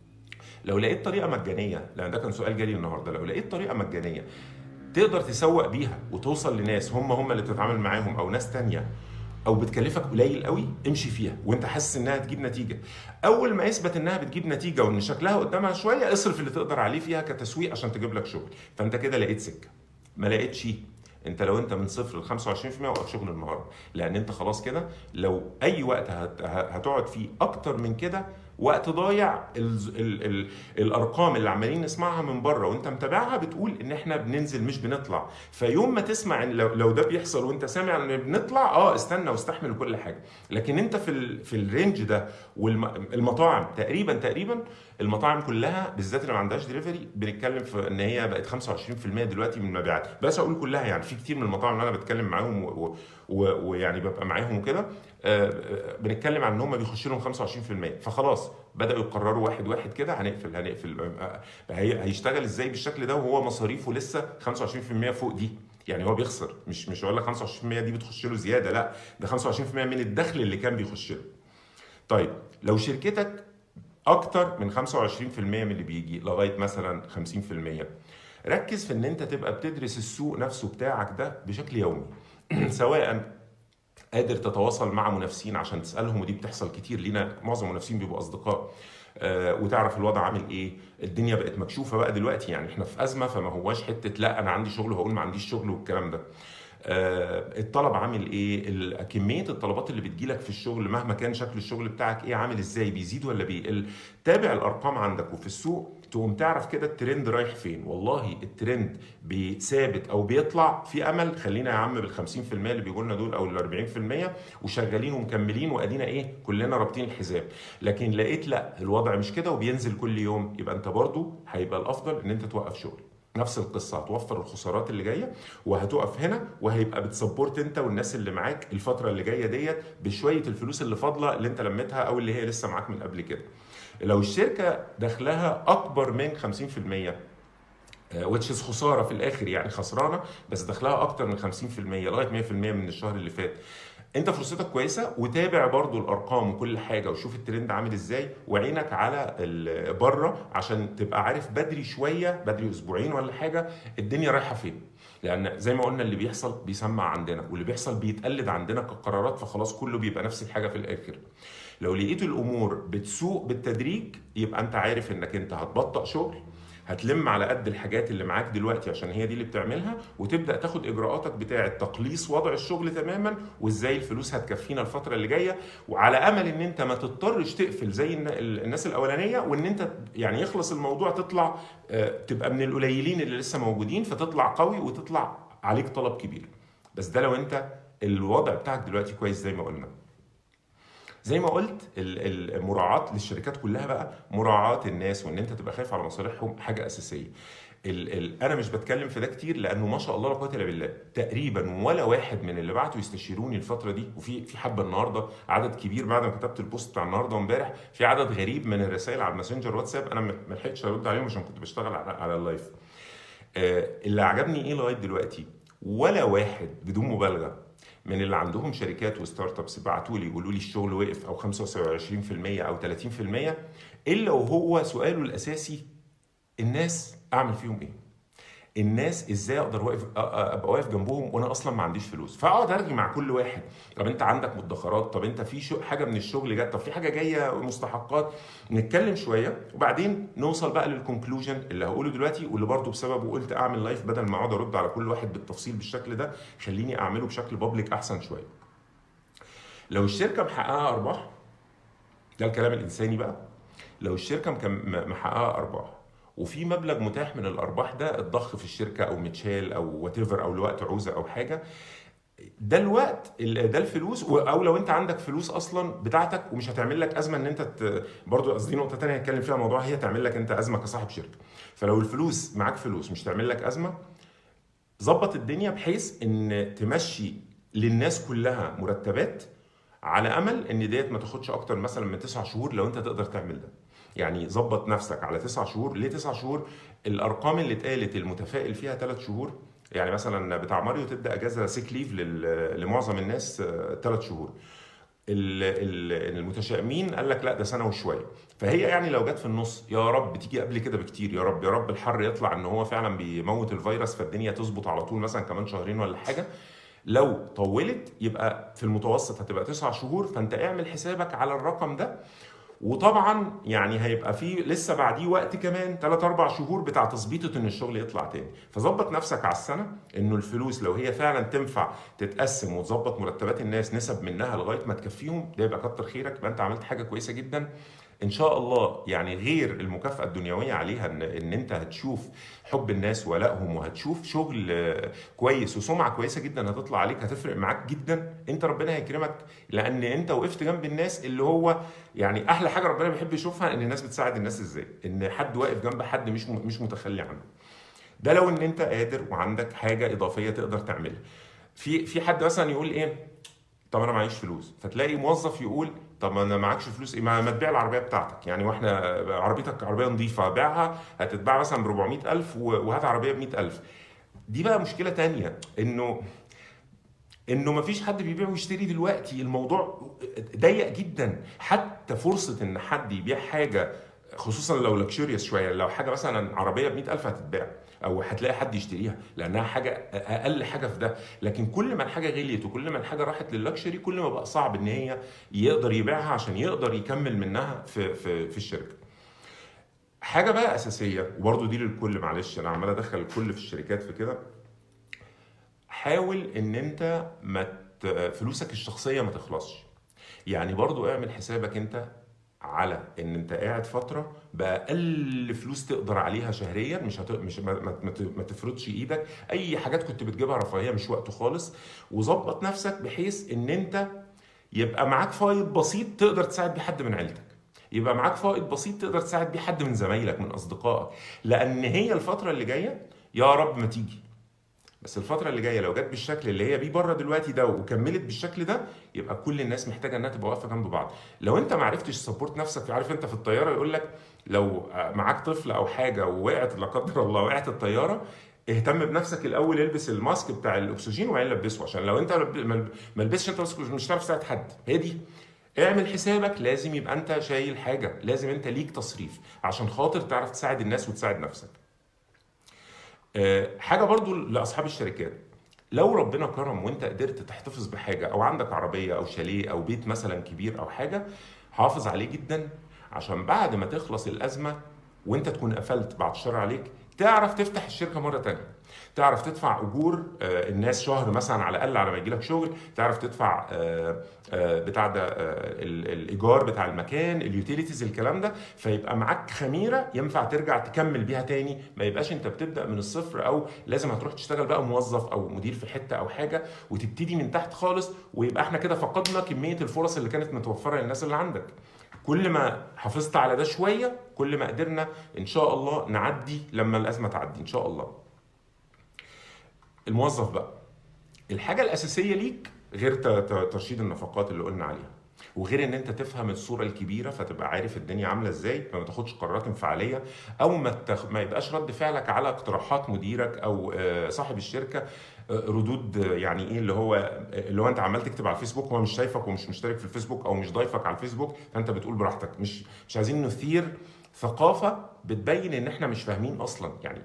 لو لقيت طريقه مجانيه لان ده كان سؤال جالي النهارده لو لقيت طريقه مجانيه تقدر تسوق بيها وتوصل لناس هم هم اللي بتتعامل معاهم او ناس تانية او بتكلفك قليل قوي امشي فيها وانت حاسس انها تجيب نتيجه اول ما يثبت انها بتجيب نتيجه وان شكلها قدامها شويه اصرف اللي تقدر عليه فيها كتسويق عشان تجيب لك شغل فانت كده لقيت سكه ما لقيتش انت لو انت من صفر ل 25% وقف شغل النهارده لان انت خلاص كده لو اي وقت هت- هتقعد فيه اكتر من كده وقت ضايع ال ال ال الارقام اللي عمالين نسمعها من بره وانت متابعها بتقول ان احنا بننزل مش بنطلع فيوم ما تسمع ان لو, لو ده بيحصل وانت سامع ان بنطلع اه استنى واستحمل كل حاجه لكن انت في ال في الرينج ده والمطاعم تقريبا تقريبا المطاعم كلها بالذات اللي ما عندهاش دليفري بنتكلم في ان هي بقت 25% دلوقتي من المبيعات بس اقول كلها يعني في كتير من المطاعم اللي انا بتكلم معاهم و- و- و- ويعني ببقى معاهم وكده آه، آه، بنتكلم عن ان هم بيخش لهم 25% فخلاص بداوا يقرروا واحد واحد كده هنقفل هنقفل آه، هي- هيشتغل ازاي بالشكل ده وهو مصاريفه لسه 25% فوق دي يعني هو بيخسر مش مش هقول لك 25% دي بتخش له زياده لا ده 25% من الدخل اللي كان بيخش له طيب لو شركتك اكتر من 25% من اللي بيجي لغايه مثلا 50% ركز في ان انت تبقى بتدرس السوق نفسه بتاعك ده بشكل يومي سواء قادر تتواصل مع منافسين عشان تسالهم ودي بتحصل كتير لينا معظم المنافسين بيبقوا اصدقاء آه، وتعرف الوضع عامل ايه الدنيا بقت مكشوفه بقى دلوقتي يعني احنا في ازمه فما هواش حته لا انا عندي شغل وهقول ما عنديش شغل والكلام ده آه، الطلب عامل ايه ال- كميه الطلبات اللي بتجيلك في الشغل مهما كان شكل الشغل بتاعك ايه عامل ازاي بيزيد ولا بيقل تابع الارقام عندك وفي السوق تقوم تعرف كده الترند رايح فين والله الترند بثابت او بيطلع في امل خلينا يا عم بال 50% اللي بيقولوا لنا دول او ال 40% وشغالين ومكملين وادينا ايه كلنا رابطين الحزام لكن لقيت لا الوضع مش كده وبينزل كل يوم يبقى انت برضو هيبقى الافضل ان انت توقف شغل نفس القصه هتوفر الخسارات اللي جايه وهتقف هنا وهيبقى بتسبورت انت والناس اللي معاك الفتره اللي جايه ديت بشويه الفلوس اللي فاضله اللي انت لميتها او اللي هي لسه معاك من قبل كده لو الشركه دخلها اكبر من 50% وتشز خساره في الاخر يعني خسرانه بس دخلها اكتر من 50% لغايه 100% من الشهر اللي فات انت فرصتك كويسه وتابع برضو الارقام وكل حاجه وشوف الترند عامل ازاي وعينك على ال- بره عشان تبقى عارف بدري شويه بدري اسبوعين ولا حاجه الدنيا رايحه فين لان زي ما قلنا اللي بيحصل بيسمع عندنا واللي بيحصل بيتقلد عندنا كقرارات فخلاص كله بيبقى نفس الحاجه في الاخر لو لقيت الامور بتسوق بالتدريج يبقى انت عارف انك انت هتبطأ شغل هتلم على قد الحاجات اللي معاك دلوقتي عشان هي دي اللي بتعملها وتبدا تاخد اجراءاتك بتاعه تقليص وضع الشغل تماما وازاي الفلوس هتكفينا الفتره اللي جايه وعلى امل ان انت ما تضطرش تقفل زي الن- الناس الاولانيه وان انت يعني يخلص الموضوع تطلع آه، تبقى من القليلين اللي لسه موجودين فتطلع قوي وتطلع عليك طلب كبير بس ده لو انت الوضع بتاعك دلوقتي كويس زي ما قلنا زي ما قلت ال- المراعاة للشركات كلها بقى مراعاة الناس وان انت تبقى خايف على مصالحهم حاجة اساسية ال ال انا مش بتكلم في ده كتير لانه ما شاء الله لا قوه الا بالله تقريبا ولا واحد من اللي بعتوا يستشيروني الفتره دي وفي في حبه النهارده عدد كبير بعد ما كتبت البوست بتاع النهارده وامبارح في عدد غريب من الرسائل على الماسنجر واتساب انا ما ما لحقتش ارد عليهم عشان كنت بشتغل على, على اللايف آه، اللي عجبني ايه لغايه دلوقتي ولا واحد بدون مبالغه من اللي عندهم شركات وستارت ابس بعتوا لي يقولوا لي الشغل وقف او 25% او 30% الا وهو سؤاله الاساسي الناس اعمل فيهم ايه؟ الناس ازاي اقدر واقف ابقى واقف جنبهم وانا اصلا ما عنديش فلوس فاقعد ارغي مع كل واحد طب انت عندك مدخرات طب انت في شو حاجه من الشغل جت طب في حاجه جايه مستحقات نتكلم شويه وبعدين نوصل بقى للكونكلوجن اللي هقوله دلوقتي واللي برضه بسببه قلت اعمل لايف بدل ما اقعد ارد على كل واحد بالتفصيل بالشكل ده خليني اعمله بشكل بابليك احسن شويه لو الشركه محققه ارباح ده الكلام الانساني بقى لو الشركه محققه ارباح وفي مبلغ متاح من الارباح ده اتضخ في الشركه او متشال او وات او لوقت عوزه او حاجه ده الوقت ده الفلوس او لو انت عندك فلوس اصلا بتاعتك ومش هتعمل لك ازمه ان انت برضو قصدي نقطه ثانيه هنتكلم فيها موضوع هي تعمل لك انت ازمه كصاحب شركه فلو الفلوس معاك فلوس مش تعمل لك ازمه ظبط الدنيا بحيث ان تمشي للناس كلها مرتبات على امل ان ديت ما تاخدش اكتر مثلا من تسع شهور لو انت تقدر تعمل ده يعني ظبط نفسك على تسع شهور ليه تسع شهور الارقام اللي اتقالت المتفائل فيها ثلاث شهور يعني مثلا بتاع ماريو تبدا اجازه سيك ليف لمعظم الناس ثلاث شهور المتشائمين قال لك لا ده سنه وشويه فهي يعني لو جت في النص يا رب تيجي قبل كده بكتير يا رب يا رب الحر يطلع ان هو فعلا بيموت الفيروس فالدنيا تظبط على طول مثلا كمان شهرين ولا حاجه لو طولت يبقى في المتوسط هتبقى تسع شهور فانت اعمل حسابك على الرقم ده وطبعا يعني هيبقى في لسه بعديه وقت كمان 3 4 شهور بتاع تظبيطه ان الشغل يطلع تاني فظبط نفسك على السنه انه الفلوس لو هي فعلا تنفع تتقسم وتظبط مرتبات الناس نسب منها لغايه ما تكفيهم ده يبقى كتر خيرك يبقى انت عملت حاجه كويسه جدا ان شاء الله يعني غير المكافاه الدنيويه عليها ان, إن انت هتشوف حب الناس ولائهم وهتشوف شغل كويس وسمعه كويسه جدا هتطلع عليك هتفرق معاك جدا انت ربنا هيكرمك لان انت وقفت جنب الناس اللي هو يعني احلى حاجه ربنا بيحب يشوفها ان الناس بتساعد الناس ازاي ان حد واقف جنب حد مش مش متخلي عنه ده لو ان انت قادر وعندك حاجه اضافيه تقدر تعملها في في حد مثلا يقول ايه طب انا معيش فلوس فتلاقي موظف يقول طب انا معكش فلوس ايه ما تبيع العربيه بتاعتك يعني واحنا عربيتك عربيه نظيفه بيعها هتتباع مثلا ب 400000 وهات عربيه ب 100000 دي بقى مشكله تانية انه انه ما فيش حد بيبيع ويشتري دلوقتي الموضوع ضيق جدا حتى فرصه ان حد يبيع حاجه خصوصا لو لكشوريوس شويه لو حاجه مثلا عربيه ب 100000 هتتباع او هتلاقي حد يشتريها لانها حاجه اقل حاجه في ده لكن كل ما الحاجه غليت وكل ما الحاجه راحت لللكشري كل ما بقى صعب ان هي يقدر يبيعها عشان يقدر يكمل منها في في في الشركه حاجه بقى اساسيه وبرده دي للكل معلش انا عمال ادخل الكل في الشركات في كده حاول ان انت ما فلوسك الشخصيه ما تخلصش يعني برضو اعمل حسابك انت على ان انت قاعد فتره باقل فلوس تقدر عليها شهريا مش هت... مش ما, ما, ما تفرضش ايدك اي حاجات كنت بتجيبها رفاهيه مش وقته خالص وظبط نفسك بحيث ان انت يبقى معاك فايض بسيط تقدر تساعد بيه حد من عيلتك يبقى معاك فائض بسيط تقدر تساعد بيه حد من زمايلك من اصدقائك لان هي الفتره اللي جايه يا رب ما تيجي بس الفتره اللي جايه لو جت بالشكل اللي هي بيه بره دلوقتي ده وكملت بالشكل ده يبقى كل الناس محتاجه انها تبقى واقفه جنب بعض لو انت ما عرفتش تسبورت نفسك عارف انت في الطياره يقول لك لو معاك طفل او حاجه ووقعت لا قدر الله وقعت الطياره اهتم بنفسك الاول البس الماسك بتاع الاكسجين وبعدين لبسه عشان لو انت ما لبستش انت مش هتعرف تساعد حد هي دي اعمل حسابك لازم يبقى انت شايل حاجه لازم انت ليك تصريف عشان خاطر تعرف تساعد الناس وتساعد نفسك آه، حاجه برضو لاصحاب الشركات لو ربنا كرم وانت قدرت تحتفظ بحاجه او عندك عربيه او شاليه او بيت مثلا كبير او حاجه حافظ عليه جدا عشان بعد ما تخلص الازمه وانت تكون قفلت بعد الشر عليك تعرف تفتح الشركه مره تانية تعرف تدفع اجور آه، الناس شهر مثلا على الاقل على ما يجي لك شغل تعرف تدفع آه، آه، بتاع ده الايجار بتاع المكان اليوتيليتيز الكلام ده فيبقى معاك خميره ينفع ترجع تكمل بيها تاني ما يبقاش انت بتبدا من الصفر او لازم هتروح تشتغل بقى موظف او مدير في حته او حاجه وتبتدي من تحت خالص ويبقى احنا كده فقدنا كميه الفرص اللي كانت متوفره للناس اللي عندك كل ما حافظت على ده شويه كل ما قدرنا ان شاء الله نعدي لما الازمه تعدي ان شاء الله الموظف بقى الحاجه الاساسيه ليك غير ترشيد النفقات اللي قلنا عليها وغير ان انت تفهم الصوره الكبيره فتبقى عارف الدنيا عامله ازاي فما تاخدش قرارات انفعاليه او ما تخ... ما يبقاش رد فعلك على اقتراحات مديرك او آه، صاحب الشركه آه، ردود آه، يعني ايه اللي هو اللي هو انت عمال تكتب على الفيسبوك هو مش شايفك ومش مشترك في الفيسبوك او مش ضايفك على الفيسبوك فانت بتقول براحتك مش مش عايزين نثير ثقافه بتبين ان احنا مش فاهمين اصلا يعني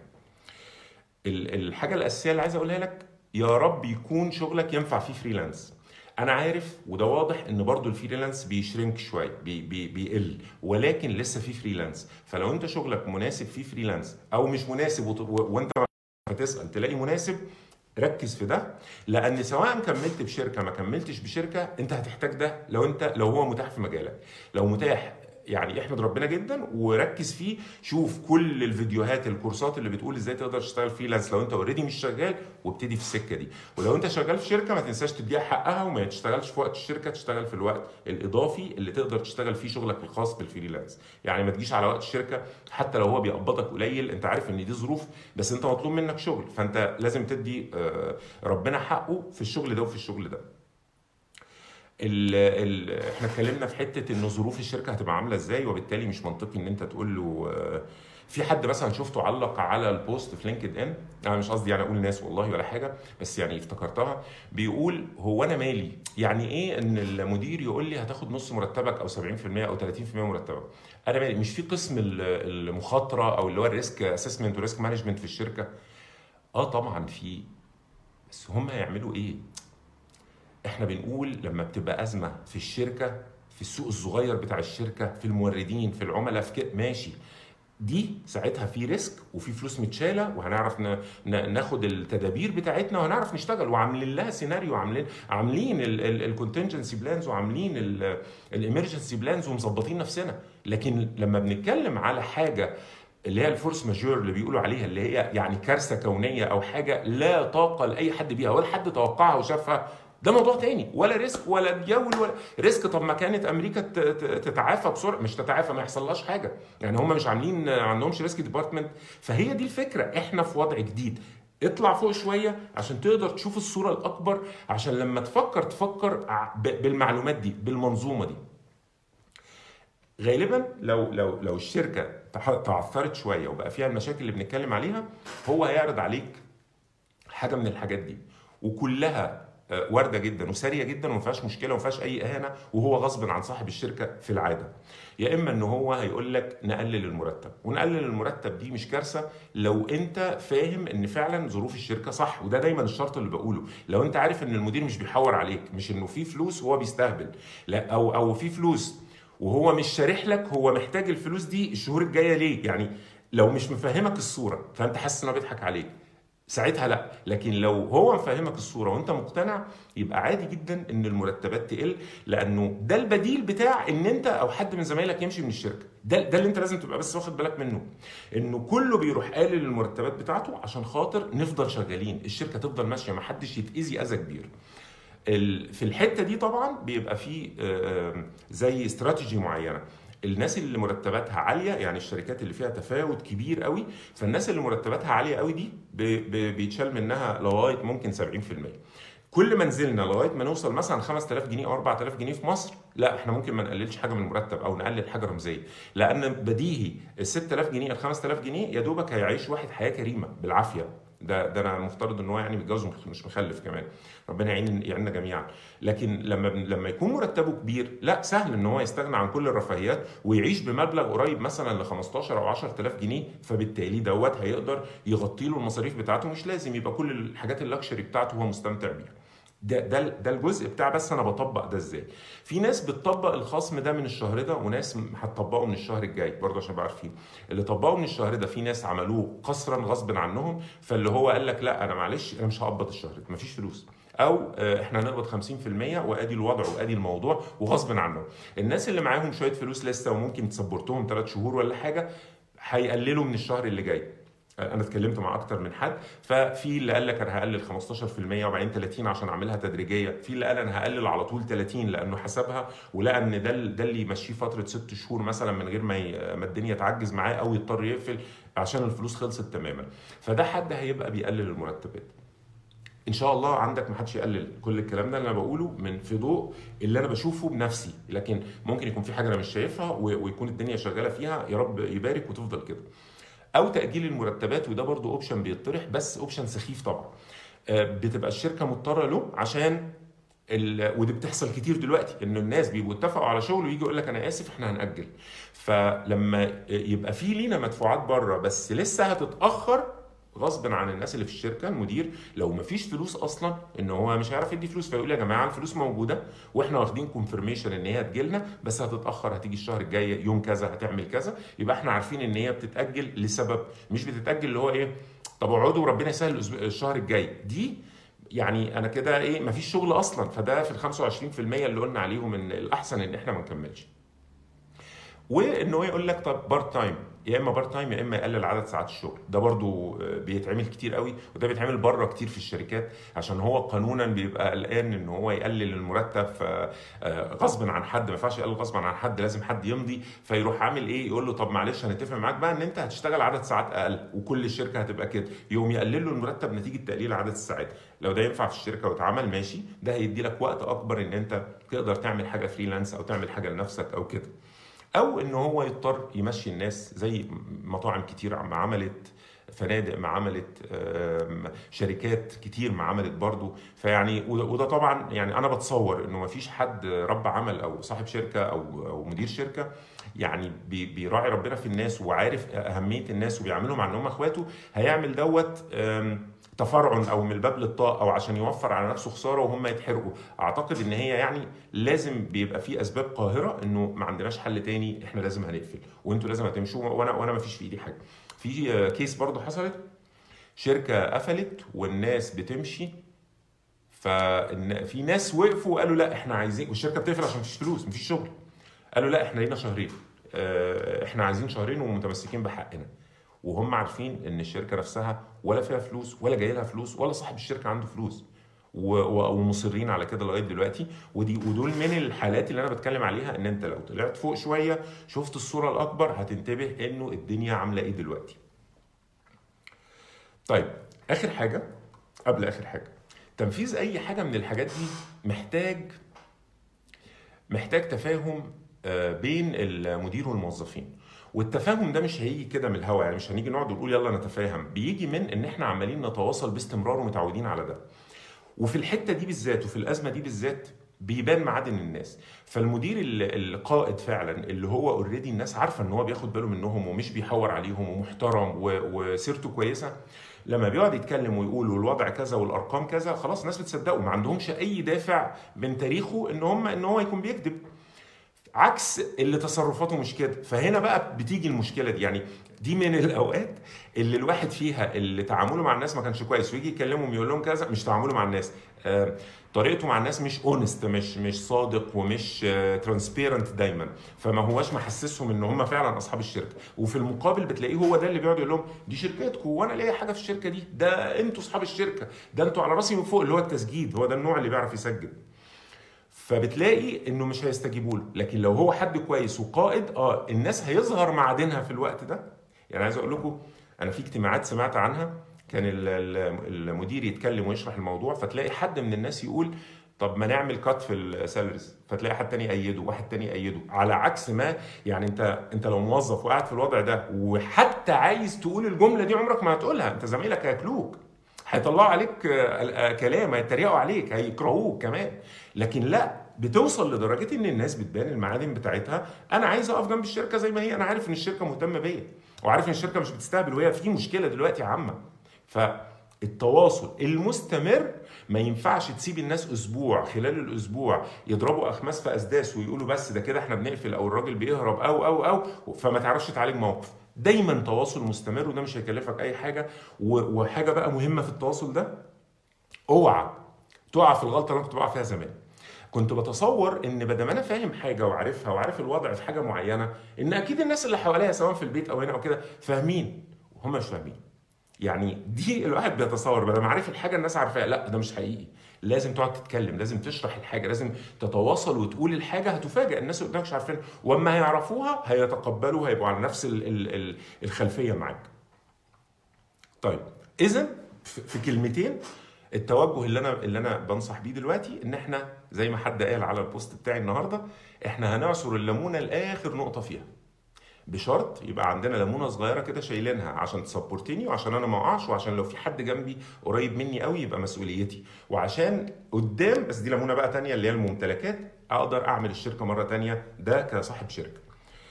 الحاجه الاساسيه اللي عايز اقولها لك يا رب يكون شغلك ينفع فيه فريلانس انا عارف وده واضح ان برضو الفريلانس بيشرنك شويه بي بي بيقل ولكن لسه في فريلانس فلو انت شغلك مناسب فيه فريلانس او مش مناسب وانت هتسال تلاقي مناسب ركز في ده لان سواء كملت بشركه ما كملتش بشركه انت هتحتاج ده لو انت لو هو متاح في مجالك لو متاح يعني احمد ربنا جدا وركز فيه شوف كل الفيديوهات الكورسات اللي بتقول ازاي تقدر تشتغل فريلانس لو انت اوريدي مش شغال وابتدي في السكه دي ولو انت شغال في شركه ما تنساش تديها حقها وما تشتغلش في وقت الشركه تشتغل في الوقت الاضافي اللي تقدر تشتغل فيه شغلك الخاص بالفريلانس يعني ما تجيش على وقت الشركه حتى لو هو بيقبضك قليل انت عارف ان دي ظروف بس انت مطلوب منك شغل فانت لازم تدي آه، ربنا حقه في الشغل ده وفي الشغل ده ال ال احنا اتكلمنا في حته ان ظروف الشركه هتبقى عامله ازاي وبالتالي مش منطقي ان انت تقول له آه، في حد مثلا شفته علق على البوست في لينكد ان انا مش قصدي يعني اقول ناس والله ولا حاجه بس يعني افتكرتها بيقول هو انا مالي يعني ايه ان المدير يقول لي هتاخد نص مرتبك او 70% او 30% مرتبك انا مالي مش في قسم المخاطره او اللي هو الريسك اسسمنت وريسك مانجمنت في الشركه اه طبعا في بس هم هيعملوا ايه احنا بنقول لما بتبقى ازمه في الشركه في السوق الصغير بتاع الشركه في الموردين في العملاء في كده ماشي دي ساعتها في ريسك وفي فلوس متشاله وهنعرف ناخد التدابير بتاعتنا وهنعرف نشتغل وعاملين لها سيناريو عاملين عاملين الكونتنجنسي بلانز وعاملين الامرجنسي بلانز ومظبطين نفسنا لكن لما بنتكلم على حاجه اللي هي الفورس ماجور اللي بيقولوا عليها اللي هي يعني كارثه كونيه او حاجه لا طاقه لاي حد بيها ولا حد توقعها وشافها ده موضوع تاني ولا ريسك ولا تجول ولا ريسك طب ما كانت امريكا تتعافى بسرعه مش تتعافى ما يحصلهاش حاجه يعني هم مش عاملين ما عندهمش ريسك ديبارتمنت فهي دي الفكره احنا في وضع جديد اطلع فوق شويه عشان تقدر تشوف الصوره الاكبر عشان لما تفكر تفكر بالمعلومات دي بالمنظومه دي غالبا لو لو لو الشركه تعثرت شويه وبقى فيها المشاكل اللي بنتكلم عليها هو هيعرض عليك حاجه من الحاجات دي وكلها آه، وارده جدا وساريه جدا وما فيهاش مشكله وما فيهاش اي اهانه وهو غصب عن صاحب الشركه في العاده يا اما ان هو هيقول لك نقلل المرتب ونقلل المرتب دي مش كارثه لو انت فاهم ان فعلا ظروف الشركه صح وده دايما الشرط اللي بقوله لو انت عارف ان المدير مش بيحور عليك مش انه في فلوس وهو بيستهبل لا او او في فلوس وهو مش شارح لك هو محتاج الفلوس دي الشهور الجايه ليه يعني لو مش مفهمك الصوره فانت حاسس انه بيضحك عليك ساعتها لا لكن لو هو مفهمك الصوره وانت مقتنع يبقى عادي جدا ان المرتبات تقل لانه ده البديل بتاع ان انت او حد من زمايلك يمشي من الشركه ده ده اللي انت لازم تبقى بس واخد بالك منه انه كله بيروح قالل المرتبات بتاعته عشان خاطر نفضل شغالين الشركه تفضل ماشيه ما حدش يتاذي اذى كبير في الحته دي طبعا بيبقى في زي استراتيجي معينه الناس اللي مرتباتها عاليه يعني الشركات اللي فيها تفاوت كبير قوي فالناس اللي مرتباتها عاليه قوي دي بيتشال منها لغايه ممكن 70% كل ما نزلنا لغايه ما نوصل مثلا 5000 جنيه او 4000 جنيه في مصر لا احنا ممكن ما نقللش حاجه من المرتب او نقلل حاجه رمزيه لان بديهي ال 6000 جنيه ال 5000 جنيه يا دوبك هيعيش واحد حياه كريمه بالعافيه ده ده انا مفترض ان هو يعني متجوز مش مخلف كمان ربنا يعين يعيننا جميعا لكن لما لما يكون مرتبه كبير لا سهل ان هو يستغنى عن كل الرفاهيات ويعيش بمبلغ قريب مثلا ل 15 او 10000 جنيه فبالتالي دوت هيقدر يغطي له المصاريف بتاعته مش لازم يبقى كل الحاجات اللكشري بتاعته هو مستمتع بيها ده ده ده الجزء بتاع بس انا بطبق ده ازاي في ناس بتطبق الخصم ده من الشهر ده وناس هتطبقه من الشهر الجاي برضه عشان ابقى عارفين اللي طبقوا من الشهر ده في ناس عملوه قصرا غصب عنهم فاللي هو قال لك لا انا معلش انا مش هقبض الشهر ده مفيش فلوس او آه، احنا هنقبض 50% وادي الوضع وادي الموضوع وغصب عنهم الناس اللي معاهم شويه فلوس لسه وممكن تسبورتهم ثلاث شهور ولا حاجه هيقللوا من الشهر اللي جاي انا اتكلمت مع اكتر من حد ففي اللي قال لك انا هقلل 15% وبعدين 30 عشان اعملها تدريجيه في اللي قال انا هقلل على طول 30 لانه حسبها ولقى ان ده ده اللي يمشيه فتره ست شهور مثلا من غير ما ما الدنيا تعجز معاه او يضطر يقفل عشان الفلوس خلصت تماما فده حد هيبقى بيقلل المرتبات ان شاء الله عندك ما حدش يقلل كل الكلام ده اللي انا بقوله من في ضوء اللي انا بشوفه بنفسي لكن ممكن يكون في حاجه انا مش شايفها و- ويكون الدنيا شغاله فيها يا رب يبارك وتفضل كده او تاجيل المرتبات وده برضو اوبشن بيطرح بس اوبشن سخيف طبعا آه، بتبقى الشركه مضطره له عشان ال... ودي بتحصل كتير دلوقتي ان الناس بيبقوا اتفقوا على شغل ويجي يقول لك انا اسف احنا هنأجل فلما يبقى في لينا مدفوعات بره بس لسه هتتأخر غصب عن الناس اللي في الشركه المدير لو مفيش فلوس اصلا ان هو مش هيعرف يدي فلوس فيقول يا جماعه الفلوس موجوده واحنا واخدين كونفirmation ان هي هتجيلنا بس هتتاخر هتيجي الشهر الجاي يوم كذا هتعمل كذا يبقى احنا عارفين ان هي بتتاجل لسبب مش بتتاجل اللي هو ايه طب اقعدوا وربنا يسهل الأسبوع- الشهر الجاي دي يعني انا كده ايه مفيش شغل اصلا فده في ال 25% اللي قلنا عليهم ان الاحسن ان احنا ما نكملش وان هو يقول لك طب بارت تايم يا اما بارت تايم يا اما يقلل عدد ساعات الشغل ده برضو آه، بيتعمل كتير قوي وده بيتعمل بره كتير في الشركات عشان هو قانونا بيبقى قلقان ان هو يقلل المرتب ف آه، غصب عن حد ما ينفعش يقلل غصب عن حد لازم حد يمضي فيروح عامل ايه يقول له طب معلش هنتفق معاك بقى ان انت هتشتغل عدد ساعات اقل وكل الشركه هتبقى كده يقوم يقلل له المرتب نتيجه تقليل عدد الساعات لو ده ينفع في الشركه واتعمل ماشي ده هيدي لك وقت اكبر ان انت تقدر تعمل حاجه فريلانس او تعمل حاجه لنفسك او كده او ان هو يضطر يمشي الناس زي مطاعم كتير ما عملت فنادق ما عملت آم، شركات كتير ما عملت برضو فيعني وده وده طبعا يعني انا بتصور انه ما فيش حد رب عمل او صاحب شركه او او مدير شركه يعني بي- بيراعي ربنا في الناس وعارف اهميه الناس وبيعملهم على ان هم اخواته هيعمل دوت آم، تفرع او من الباب للطاق او عشان يوفر على نفسه خساره وهم يتحرقوا اعتقد ان هي يعني لازم بيبقى في اسباب قاهره انه ما عندناش حل تاني احنا لازم هنقفل وانتوا لازم هتمشوا وانا وانا ما فيش في ايدي حاجه في آه، كيس برضو حصلت شركه قفلت والناس بتمشي ففي ناس وقفوا وقالوا لا احنا عايزين والشركه بتقفل عشان مفيش فلوس مفيش شغل قالوا لا احنا لينا شهرين آه، احنا عايزين شهرين ومتمسكين بحقنا وهم عارفين ان الشركه نفسها ولا فيها فلوس ولا جاي لها فلوس ولا صاحب الشركه عنده فلوس و- و- ومصرين على كده لغايه دلوقتي ودي ودول من الحالات اللي انا بتكلم عليها ان انت لو طلعت فوق شويه شفت الصوره الاكبر هتنتبه انه الدنيا عامله ايه دلوقتي. طيب اخر حاجه قبل اخر حاجه تنفيذ اي حاجه من الحاجات دي محتاج محتاج تفاهم آه، بين المدير والموظفين والتفاهم ده مش هيجي كده من الهوا يعني مش هنيجي نقعد ونقول يلا نتفاهم بيجي من ان احنا عمالين نتواصل باستمرار ومتعودين على ده وفي الحته دي بالذات وفي الازمه دي بالذات بيبان معادن الناس فالمدير ال- القائد فعلا اللي هو اوريدي الناس عارفه ان هو بياخد باله منهم ومش بيحور عليهم ومحترم و- وسيرته كويسه لما بيقعد يتكلم ويقول والوضع كذا والارقام كذا خلاص الناس بتصدقه ما عندهمش اي دافع من تاريخه ان هم ان هو يكون بيكذب عكس اللي تصرفاته مش كده فهنا بقى بتيجي المشكله دي يعني دي من الاوقات اللي الواحد فيها اللي تعامله مع الناس ما كانش كويس ويجي يكلمهم يقول لهم كذا مش تعامله مع الناس آه، طريقته مع الناس مش اونست مش مش صادق ومش ترانسبيرنت دايما فما هواش محسسهم ان هم فعلا اصحاب الشركه وفي المقابل بتلاقيه هو ده اللي بيقعد يقول لهم دي شركتكم وانا ليا حاجه في الشركه دي ده انتوا اصحاب الشركه ده انتوا على راسي من فوق اللي هو التسجيل هو ده النوع اللي بيعرف يسجل فبتلاقي انه مش هيستجيبوا له لكن لو هو حد كويس وقائد اه الناس هيظهر معادنها في الوقت ده يعني عايز اقول لكم انا في اجتماعات سمعت عنها كان ال- ال- المدير يتكلم ويشرح الموضوع فتلاقي حد من الناس يقول طب ما نعمل كات في السالاريز فتلاقي حد تاني يأيده واحد تاني يأيده على عكس ما يعني انت انت لو موظف وقاعد في الوضع ده وحتى عايز تقول الجمله دي عمرك ما هتقولها انت زمايلك هياكلوك هيطلعوا عليك آه، آه، كلام هيتريقوا عليك هيكرهوك كمان لكن لا بتوصل لدرجه ان الناس بتبان المعادن بتاعتها انا عايز اقف جنب الشركه زي ما هي انا عارف ان الشركه مهتمه بيا وعارف ان الشركه مش بتستهبل وهي في مشكله دلوقتي عامه فالتواصل المستمر ما ينفعش تسيب الناس اسبوع خلال الاسبوع يضربوا اخماس في اسداس ويقولوا بس ده كده احنا بنقفل او الراجل بيهرب او او او فما تعرفش تعالج موقف دايما تواصل مستمر وده مش هيكلفك اي حاجه و- وحاجه بقى مهمه في التواصل ده اوعى تقع في الغلطه اللي انا كنت بقع فيها زمان كنت بتصور ان بدل ما انا فاهم حاجه وعارفها وعارف الوضع في حاجه معينه ان اكيد الناس اللي حواليا سواء في البيت او هنا او كده فاهمين وهم مش فاهمين يعني دي الواحد بيتصور بدل ما عارف الحاجه الناس عارفاها لا ده مش حقيقي لازم تقعد تتكلم لازم تشرح الحاجه لازم تتواصل وتقول الحاجه هتفاجئ الناس اللي قدامك مش عارفين واما هيعرفوها هيتقبلوا هيبقوا على نفس ال- ال- ال- الخلفيه معاك طيب اذا في في كلمتين التوجه اللي انا اللي انا بنصح بيه دلوقتي ان احنا زي ما حد قال على البوست بتاعي النهارده احنا هنعصر الليمونه لاخر نقطه فيها بشرط يبقى عندنا ليمونه صغيره كده شايلينها عشان تسبورتني وعشان انا ما اقعش وعشان لو في حد جنبي قريب مني قوي يبقى مسؤوليتي وعشان قدام بس دي ليمونه بقى تانية اللي هي الممتلكات اقدر اعمل الشركه مره تانية ده كصاحب شركه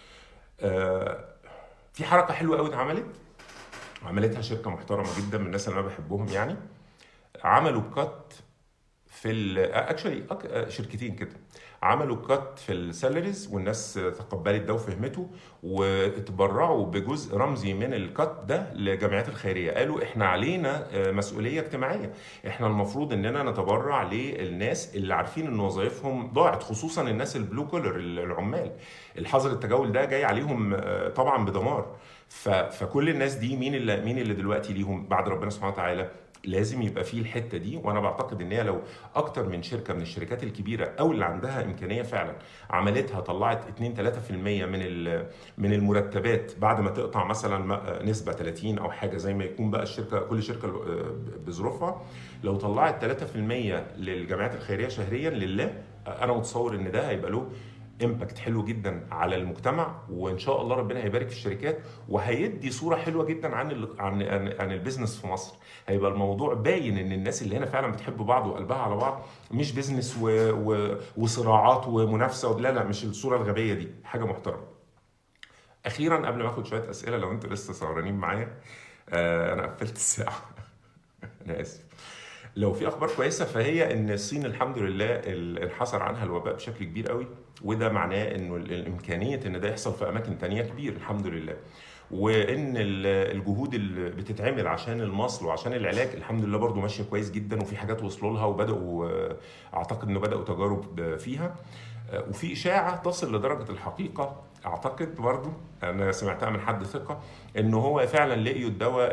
آه في حركه حلوه قوي اتعملت عملتها شركه محترمه جدا من الناس اللي انا بحبهم يعني عملوا كات في اكشولي شركتين كده عملوا كات في السالاريز والناس تقبلت ده وفهمته واتبرعوا بجزء رمزي من الكات ده للجمعيات الخيريه قالوا احنا علينا مسؤوليه اجتماعيه احنا المفروض اننا نتبرع للناس اللي عارفين ان وظائفهم ضاعت خصوصا الناس البلو كولر العمال الحظر التجول ده جاي عليهم طبعا بدمار فكل الناس دي مين اللي مين اللي دلوقتي ليهم بعد ربنا سبحانه وتعالى لازم يبقى فيه الحته دي وانا بعتقد ان هي لو اكتر من شركه من الشركات الكبيره او اللي عندها امكانيه فعلا عملتها طلعت 2 3% من من المرتبات بعد ما تقطع مثلا نسبه 30 او حاجه زي ما يكون بقى الشركه كل شركه بظروفها لو طلعت 3% للجمعيات الخيريه شهريا لله انا متصور ان ده هيبقى له امباكت حلو جدا على المجتمع وان شاء الله ربنا هيبارك في الشركات وهيدي صوره حلوه جدا عن ال عن عن, عن البيزنس في مصر هيبقى الموضوع باين ان الناس اللي هنا فعلا بتحب بعض وقلبها على بعض مش بيزنس و... و... وصراعات ومنافسه لا لا مش الصوره الغبيه دي حاجه محترمه اخيرا قبل ما اخد شويه اسئله لو انتوا لسه سهرانين معايا آه انا قفلت الساعه انا اسف لو في اخبار كويسه فهي ان الصين الحمد لله انحصر عنها الوباء بشكل كبير قوي وده معناه انه الامكانيه ان ده يحصل في اماكن تانية كبير الحمد لله وان الجهود اللي بتتعمل عشان المصل وعشان العلاج الحمد لله برضو ماشيه كويس جدا وفي حاجات وصلوا لها وبداوا اعتقد انه بداوا تجارب فيها وفي اشاعه تصل لدرجه الحقيقه اعتقد برضو انا سمعتها من حد ثقه ان هو فعلا لقيوا الدواء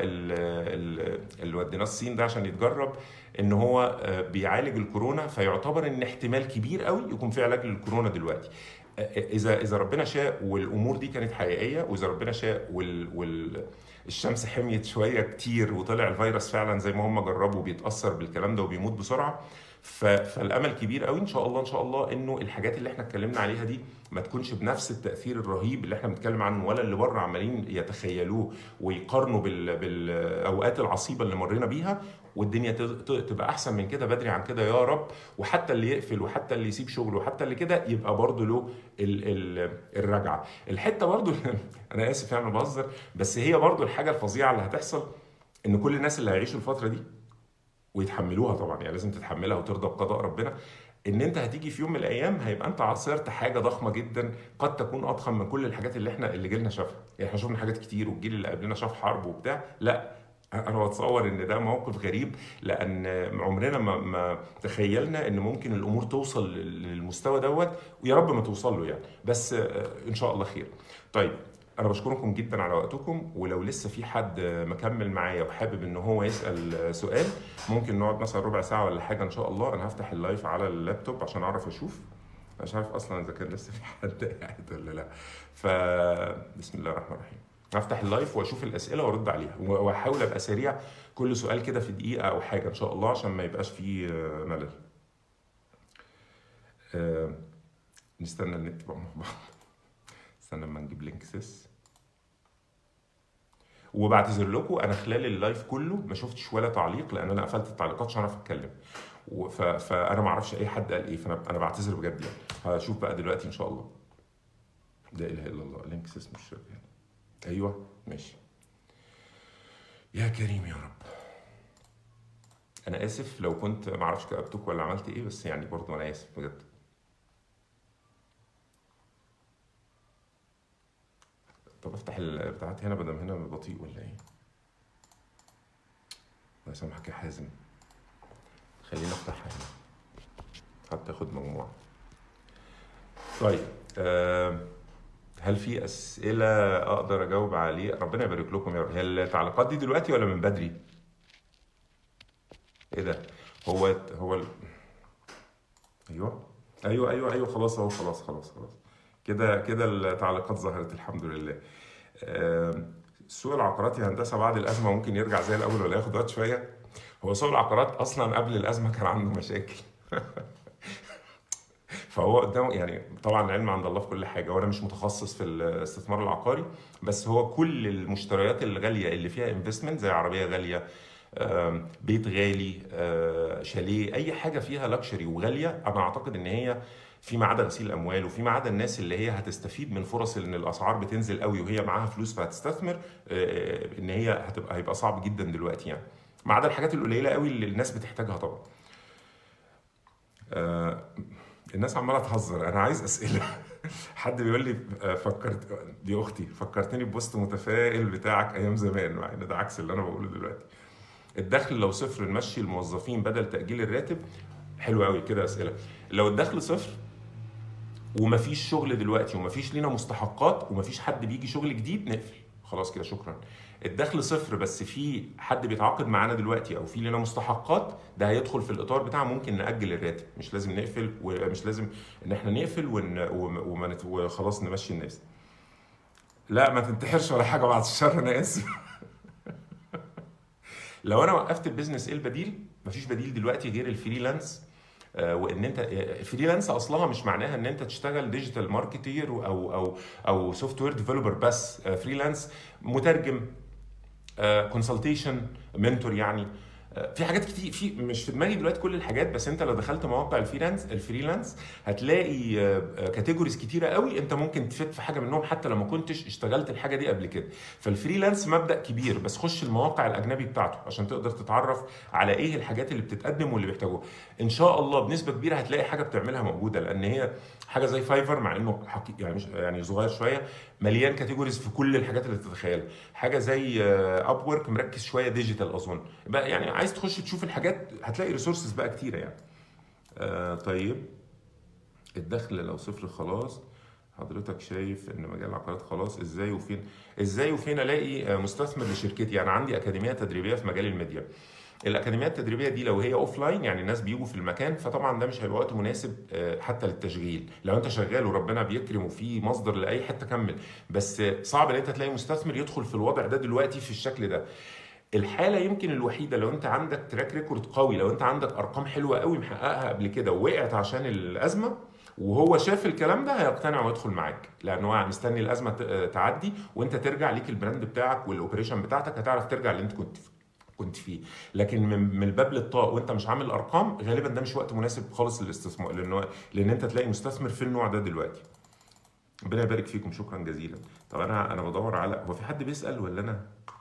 اللي وديناه الصين ده عشان يتجرب ان هو بيعالج الكورونا فيعتبر ان احتمال كبير قوي يكون في علاج للكورونا دلوقتي اذا اذا ربنا شاء والامور دي كانت حقيقيه واذا ربنا شاء وال, وال الشمس حميت شويه كتير وطلع الفيروس فعلا زي ما هم جربوا بيتاثر بالكلام ده وبيموت بسرعه فالامل كبير قوي ان شاء الله ان شاء الله انه الحاجات اللي احنا اتكلمنا عليها دي ما تكونش بنفس التاثير الرهيب اللي احنا بنتكلم عنه ولا اللي بره عمالين يتخيلوه ويقارنوا بال... بالاوقات العصيبه اللي مرينا بيها والدنيا تبقى احسن من كده بدري عن كده يا رب وحتى اللي يقفل وحتى اللي يسيب شغله وحتى اللي كده يبقى برضه له ال ال الرجعه الحته برضه انا اسف يعني بهزر بس هي برضه الحاجه الفظيعه اللي هتحصل ان كل الناس اللي هيعيشوا الفتره دي ويتحملوها طبعا يعني لازم تتحملها وترضى بقضاء ربنا ان انت هتيجي في يوم من الايام هيبقى انت عاصرت حاجه ضخمه جدا قد تكون اضخم من كل الحاجات اللي احنا اللي جيلنا شافها يعني احنا شفنا حاجات كتير والجيل اللي قبلنا شاف حرب وبتاع لا انا بتصور ان ده موقف غريب لان عمرنا ما, ما تخيلنا ان ممكن الامور توصل للمستوى دوت ويا رب ما توصل له يعني بس ان شاء الله خير طيب انا بشكركم جدا على وقتكم ولو لسه في حد مكمل معايا وحابب ان هو يسال سؤال ممكن نقعد مثلا ربع ساعه ولا حاجه ان شاء الله انا هفتح اللايف على اللابتوب عشان اعرف اشوف مش عارف اصلا اذا كان لسه في حد قاعد ولا لا ف بسم الله الرحمن الرحيم هفتح اللايف واشوف الاسئله وارد عليها واحاول ابقى سريع كل سؤال كده في دقيقه او حاجه ان شاء الله عشان ما يبقاش فيه ملل أه نستنى النت بقى مع بعض استنى اما نجيب لينك سيس وبعتذر لكم انا خلال اللايف كله ما شفتش ولا تعليق لان انا قفلت التعليقات عشان اعرف اتكلم فانا ما اعرفش اي حد قال ايه فانا انا بعتذر بجد يعني هشوف بقى دلوقتي ان شاء الله لا اله الا الله لينك سيس مش شغال ايوه ماشي يا كريم يا رب انا اسف لو كنت ما اعرفش كتبتك ولا عملت ايه بس يعني برضه انا اسف بجد طب افتح بتاعتي هنا بدل هنا بطيء ولا ايه الله يسامحك يا حازم خلينا افتحها هنا حتى اخد مجموعه طيب أه هل في اسئله اقدر اجاوب عليه ربنا يبارك لكم يا رب هي التعليقات دي دلوقتي ولا من بدري ايه ده هو هو ال... ايوه ايوه ايوه ايوه خلاص اهو خلاص خلاص خلاص كده كده التعليقات ظهرت الحمد لله سوق العقارات يا هندسه بعد الازمه ممكن يرجع زي الاول ولا ياخد وقت شويه هو سوق العقارات اصلا قبل الازمه كان عنده مشاكل فهو قدامه يعني طبعا العلم عند الله في كل حاجه وانا مش متخصص في الاستثمار العقاري بس هو كل المشتريات الغاليه اللي فيها انفستمنت زي عربيه غاليه آم، بيت غالي آه، شاليه اي حاجه فيها لكشري وغاليه انا اعتقد ان هي فيما عدا غسيل الاموال وفيما عدا الناس اللي هي هتستفيد من فرص ان الاسعار بتنزل قوي وهي معاها فلوس فهتستثمر آه، ان هي هتبقى هيبقى صعب جدا دلوقتي يعني ما عدا الحاجات القليله قوي اللي الناس بتحتاجها طبعا آه، الناس عماله تهزر انا عايز اسئله حد بيقول لي آه، فكرت دي اختي فكرتني ببوست متفائل بتاعك ايام زمان مع ان ده عكس اللي انا بقوله دلوقتي الدخل لو صفر نمشي الموظفين بدل تاجيل الراتب حلو قوي كده اسئله لو الدخل صفر ومفيش شغل دلوقتي ومفيش لينا مستحقات ومفيش حد بيجي شغل جديد نقفل خلاص كده شكرا الدخل صفر بس في حد بيتعاقد معانا دلوقتي او في لنا مستحقات ده هيدخل في الاطار بتاع ممكن ناجل الراتب مش لازم نقفل ومش لازم ان احنا نقفل ون... وم- وما نت... وخلاص نمشي الناس لا ما تنتحرش ولا حاجه بعد الشر انا اسف لو انا وقفت البيزنس ايه البديل مفيش بديل دلوقتي غير الفريلانس آه، وان انت فريلانس اصلها مش معناها ان انت تشتغل ديجيتال ماركتير او او او سوفت وير ديفلوبر بس فريلانس مترجم كونسلتيشن منتور يعني آه، في حاجات كتير في مش في دماغي دلوقتي كل الحاجات بس انت لو دخلت مواقع الفريلانس الفريلانس هتلاقي كاتيجوريز كتيره قوي انت ممكن تفيد في حاجه منهم حتى لو ما كنتش اشتغلت الحاجه دي قبل كده فالفريلانس مبدا كبير بس خش المواقع الاجنبي بتاعته عشان تقدر تتعرف على ايه الحاجات اللي بتتقدم واللي بيحتاجوها ان شاء الله بنسبه كبيره هتلاقي حاجه بتعملها موجوده لان هي حاجه زي فايفر مع انه حقيقي يعني مش يعني صغير شويه مليان كاتيجوريز في كل الحاجات اللي تتخيلها حاجه زي اب ورك مركز شويه ديجيتال اظن بقى يعني عايز تخش تشوف الحاجات هتلاقي ريسورسز بقى كتيره يعني آه طيب الدخل لو صفر خلاص حضرتك شايف ان مجال العقارات خلاص ازاي وفين ازاي وفين الاقي آه، مستثمر لشركتي انا عندي اكاديميه تدريبيه في مجال الميديا الاكاديميات التدريبيه دي لو هي اوف لاين يعني الناس بيجوا في المكان فطبعا ده مش هيبقى وقت مناسب آه، حتى للتشغيل لو انت شغال وربنا بيكرم وفي مصدر لاي حته كمل بس آه، صعب ان انت تلاقي مستثمر يدخل في الوضع ده دلوقتي في الشكل ده الحاله يمكن الوحيده لو انت عندك تراك ريكورد قوي لو انت عندك ارقام حلوه قوي محققها قبل كده ووقعت عشان الازمه وهو شاف الكلام ده هيقتنع ويدخل معاك لان هو مستني الازمه ت- تعدي وانت ترجع ليك البراند بتاعك والاوبريشن بتاعتك هتعرف ترجع اللي انت كنت كنت فيه لكن من من الباب للطاق وانت مش عامل ارقام غالبا ده مش وقت مناسب خالص للاستثمار لانه لان انت تلاقي مستثمر في النوع ده دلوقتي ربنا يبارك فيكم شكرا جزيلا طب انا انا بدور على هو في حد بيسال ولا انا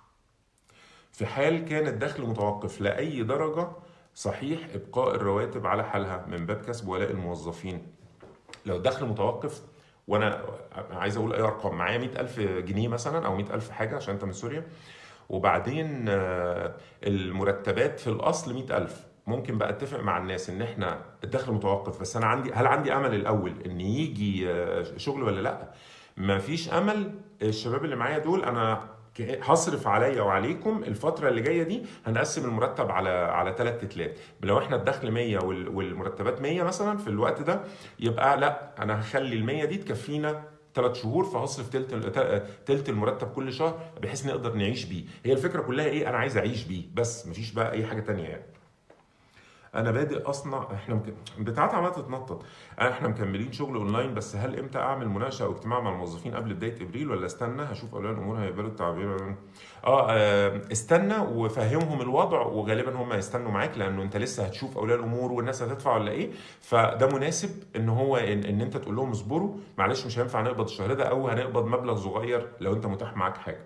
في حال كان الدخل متوقف لأي درجة صحيح إبقاء الرواتب على حالها من باب كسب ولاء الموظفين لو الدخل متوقف وأنا عايز أقول أي أرقام معايا 100000 جنيه مثلا أو 100000 حاجة عشان أنت من سوريا وبعدين آه، المرتبات في الأصل 100000 ممكن بقى اتفق مع الناس ان احنا الدخل متوقف بس انا عندي هل عندي امل الاول ان يجي آه، شغل ولا لا مفيش امل الشباب اللي معايا دول انا ك- هصرف عليا وعليكم الفتره اللي جايه دي هنقسم المرتب على على ثلاث تتلات لو احنا الدخل 100 وال- والمرتبات 100 مثلا في الوقت ده يبقى لا انا هخلي ال 100 دي تكفينا ثلاث شهور فهصرف تلت ال- تلت المرتب كل شهر بحيث نقدر نعيش بيه هي الفكره كلها ايه انا عايز اعيش بيه بس مفيش بقى اي حاجه تانية يعني انا بادئ اصنع احنا مك... بتاعت عماله تتنطط احنا مكملين شغل اونلاين بس هل امتى اعمل مناقشه او اجتماع مع الموظفين قبل بدايه ابريل ولا استنى هشوف اولياء الامور هيقبلوا التعبير اه آه، استنى وفهمهم الوضع وغالبا هم هيستنوا معاك لانه انت لسه هتشوف اولياء الامور والناس هتدفع ولا ايه فده مناسب ان هو ان, إن انت تقول لهم اصبروا معلش مش هينفع نقبض الشهر ده او هنقبض مبلغ صغير لو انت متاح معاك حاجه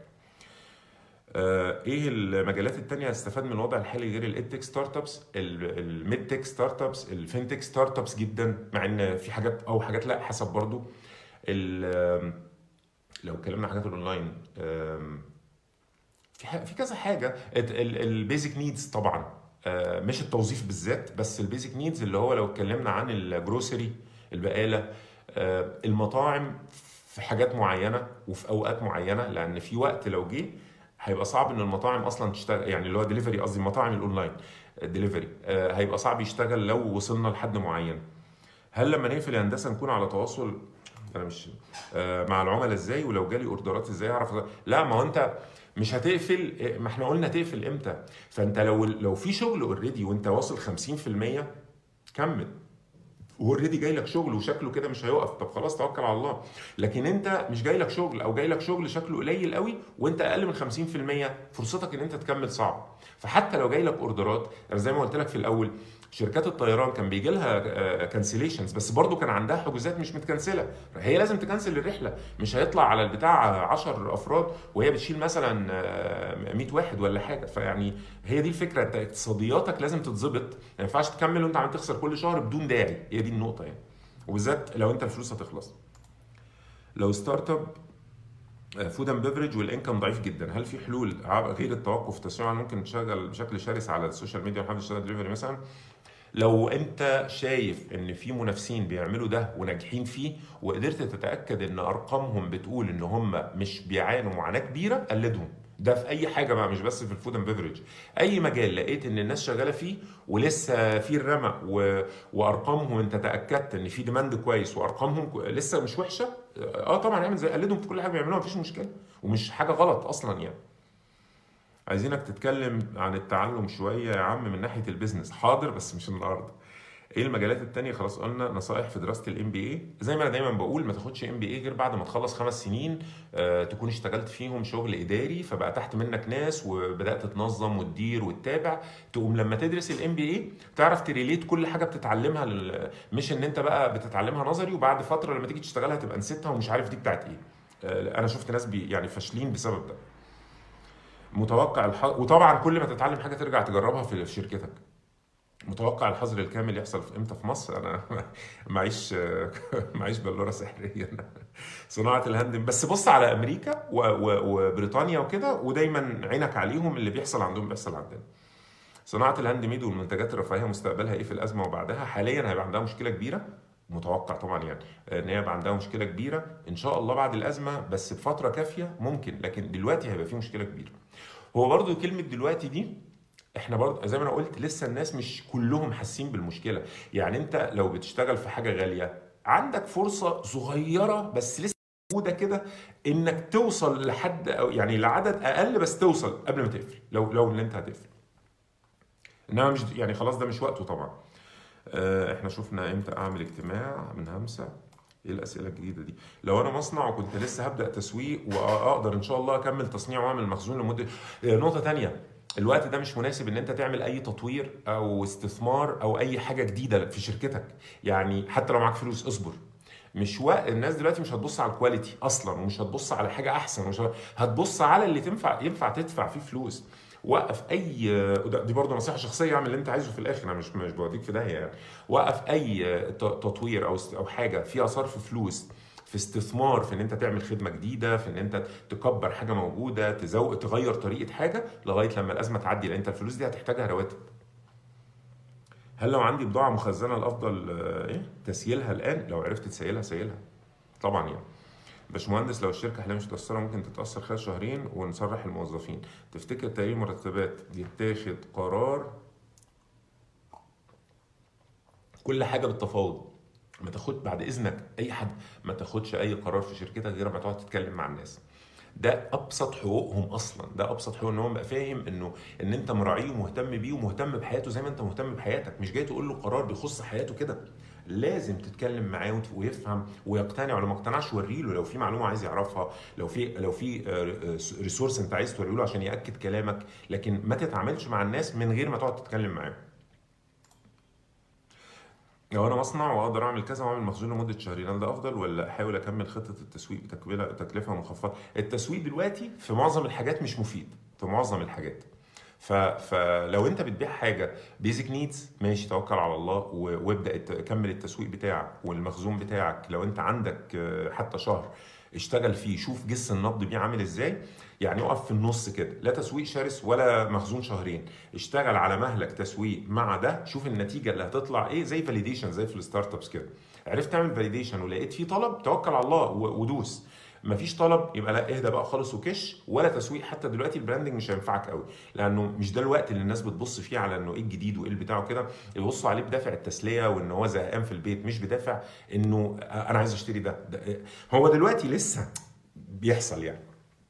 آه، ايه المجالات التانية هتستفاد من الوضع الحالي غير الادتك ستارت ابس الميد تك ستارت ابس الفينتك ستارت ابس جدا مع ان في حاجات او حاجات لا حسب برضو ال- آم، لو اتكلمنا عن حاجات الاونلاين آم، في ح- في كذا حاجه البيزك نيدز طبعا آه، مش التوظيف بالذات بس البيزك نيدز اللي هو لو اتكلمنا عن الجروسري البقاله آه، المطاعم في حاجات معينه وفي اوقات معينه لان في وقت لو جه هيبقى صعب ان المطاعم اصلا تشتغل يعني اللي هو ديليفري قصدي المطاعم الاونلاين ديليفري هيبقى صعب يشتغل لو وصلنا لحد معين هل لما نقفل الهندسه نكون على تواصل انا مش آه، مع العملاء ازاي ولو جالي اوردرات ازاي اعرف لا ما هو انت مش هتقفل ما احنا قلنا تقفل امتى فانت لو لو في شغل اوريدي وانت واصل 50% كمل واوريدي جاي لك شغل وشكله كده مش هيقف طب خلاص توكل على الله لكن انت مش جاي لك شغل او جاي لك شغل شكله قليل قوي وانت اقل من 50% فرصتك ان انت تكمل صعب فحتى لو جاي لك اوردرات انا زي ما قلت لك في الاول شركات الطيران كان بيجي لها كانسليشنز بس برضو كان عندها حجوزات مش متكنسله هي لازم تكنسل الرحله مش هيطلع على البتاع 10 افراد وهي بتشيل مثلا 100 واحد ولا حاجه فيعني هي دي الفكره انت اقتصادياتك لازم تتظبط ما ينفعش تكمل وانت عم تخسر كل شهر بدون داعي هي دي النقطه يعني وبالذات لو انت الفلوس هتخلص لو ستارت اب فود اند بيفرج والانكم ضعيف جدا هل في حلول غير التوقف تسريعا ممكن تشتغل بشكل شرس على السوشيال ميديا وحد يشتغل دليفري مثلا لو انت شايف ان في منافسين بيعملوا ده وناجحين فيه وقدرت تتاكد ان ارقامهم بتقول ان هم مش بيعانوا معاناه كبيره قلدهم ده في اي حاجه بقى مش بس في الفود اند بيفرج اي مجال لقيت ان الناس شغاله فيه ولسه في الرمق و... وارقامهم انت تاكدت ان في ديماند كويس وارقامهم لسه مش وحشه اه طبعا اعمل زي قلدهم في كل حاجه بيعملوها مفيش مشكله ومش حاجه غلط اصلا يعني عايزينك تتكلم عن التعلم شويه يا عم من ناحيه البيزنس حاضر بس مش النهارده ايه المجالات التانية خلاص قلنا نصائح في دراسه الام بي اي زي ما انا دايما بقول ما تاخدش ام بي اي غير بعد ما تخلص خمس سنين آه تكون اشتغلت فيهم شغل اداري فبقى تحت منك ناس وبدات تنظم وتدير وتتابع تقوم لما تدرس الام بي اي تعرف تريليت كل حاجه بتتعلمها لل... مش ان انت بقى بتتعلمها نظري وبعد فتره لما تيجي تشتغلها تبقى نسيتها ومش عارف دي بتاعت ايه آه انا شفت ناس بي يعني فاشلين بسبب ده متوقع الحظر وطبعا كل ما تتعلم حاجه ترجع تجربها في شركتك متوقع الحظر الكامل يحصل في امتى في مصر انا معيش معيش بلوره سحريه صناعه الهاند بس بص على امريكا وبريطانيا وكده ودايما عينك عليهم اللي بيحصل عندهم بيحصل عندنا صناعه الهاند ميد والمنتجات الرفاهيه مستقبلها ايه في الازمه وبعدها حاليا هيبقى عندها مشكله كبيره متوقع طبعا يعني ان هي عندها مشكله كبيره ان شاء الله بعد الازمه بس بفتره كافيه ممكن لكن دلوقتي هيبقى في مشكله كبيره هو برضو كلمه دلوقتي دي احنا برضه زي ما انا قلت لسه الناس مش كلهم حاسين بالمشكله يعني انت لو بتشتغل في حاجه غاليه عندك فرصه صغيره بس لسه موجوده كده انك توصل لحد او يعني لعدد اقل بس توصل قبل ما تقفل لو لو ان انت هتقفل انما مش يعني خلاص ده مش وقته طبعا احنا شفنا امتى اعمل اجتماع من همسه ايه الاسئله الجديده دي لو انا مصنع وكنت لسه هبدا تسويق واقدر ان شاء الله اكمل تصنيع واعمل مخزون لمده نقطه تانية الوقت ده مش مناسب ان انت تعمل اي تطوير او استثمار او اي حاجه جديده في شركتك يعني حتى لو معاك فلوس اصبر مش وقت الناس دلوقتي مش هتبص على الكواليتي اصلا ومش هتبص على حاجه احسن مش هتبص على اللي تنفع ينفع تدفع فيه فلوس وقف اي دي برضه نصيحه شخصيه اعمل اللي انت عايزه في الاخر انا مش مش بوديك في داهيه يعني وقف اي تطوير او او حاجه فيها صرف فلوس في استثمار في ان انت تعمل خدمه جديده في ان انت تكبر حاجه موجوده تزود تغير طريقه حاجه لغايه لما الازمه تعدي لان انت الفلوس دي هتحتاجها رواتب هل لو عندي بضاعه مخزنه الافضل ايه تسييلها الان لو عرفت تسيلها سيلها طبعا يعني باشمهندس لو الشركه حاليا مش متاثره ممكن تتاثر خلال شهرين ونصرح الموظفين تفتكر تغيير مرتبات يتاخد قرار كل حاجه بالتفاوض ما تاخد بعد اذنك اي حد ما تاخدش اي قرار في شركتك غير ما تقعد تتكلم مع الناس ده ابسط حقوقهم اصلا ده ابسط حقوق ان هو يبقى فاهم انه ان انت مراعيه ومهتم بيه ومهتم بحياته زي ما انت مهتم بحياتك مش جاي تقول له قرار بيخص حياته كده لازم تتكلم معاه ويفهم ويقتنع ولو ما اقتنعش وري له لو في معلومه عايز يعرفها لو في لو في ريسورس انت عايز توريه له عشان ياكد كلامك لكن ما تتعاملش مع الناس من غير ما تقعد تتكلم معاهم لو انا مصنع واقدر اعمل كذا واعمل مخزون لمده شهرين هل ده افضل ولا احاول اكمل خطه التسويق بتكلفه تكلفه مخفضه التسويق دلوقتي في معظم الحاجات مش مفيد في معظم الحاجات ف... فلو انت بتبيع حاجه بيزك نيدز ماشي توكل على الله وابدا كمل التسويق بتاعك والمخزون بتاعك لو انت عندك حتى شهر اشتغل فيه شوف جس النبض بيه عامل ازاي يعني اقف في النص كده لا تسويق شرس ولا مخزون شهرين اشتغل على مهلك تسويق مع ده شوف النتيجه اللي هتطلع ايه زي فاليديشن زي في الستارت ابس كده عرفت تعمل فاليديشن ولقيت فيه طلب توكل على الله ودوس مفيش طلب يبقى لا اهدى بقى خالص وكش ولا تسويق حتى دلوقتي البراندنج مش هينفعك قوي لانه مش ده الوقت اللي الناس بتبص فيه على انه ايه الجديد وايه البتاع وكده يبصوا عليه بدافع التسليه وان هو زهقان في البيت مش بدافع انه انا عايز اشتري ده, ده هو دلوقتي لسه بيحصل يعني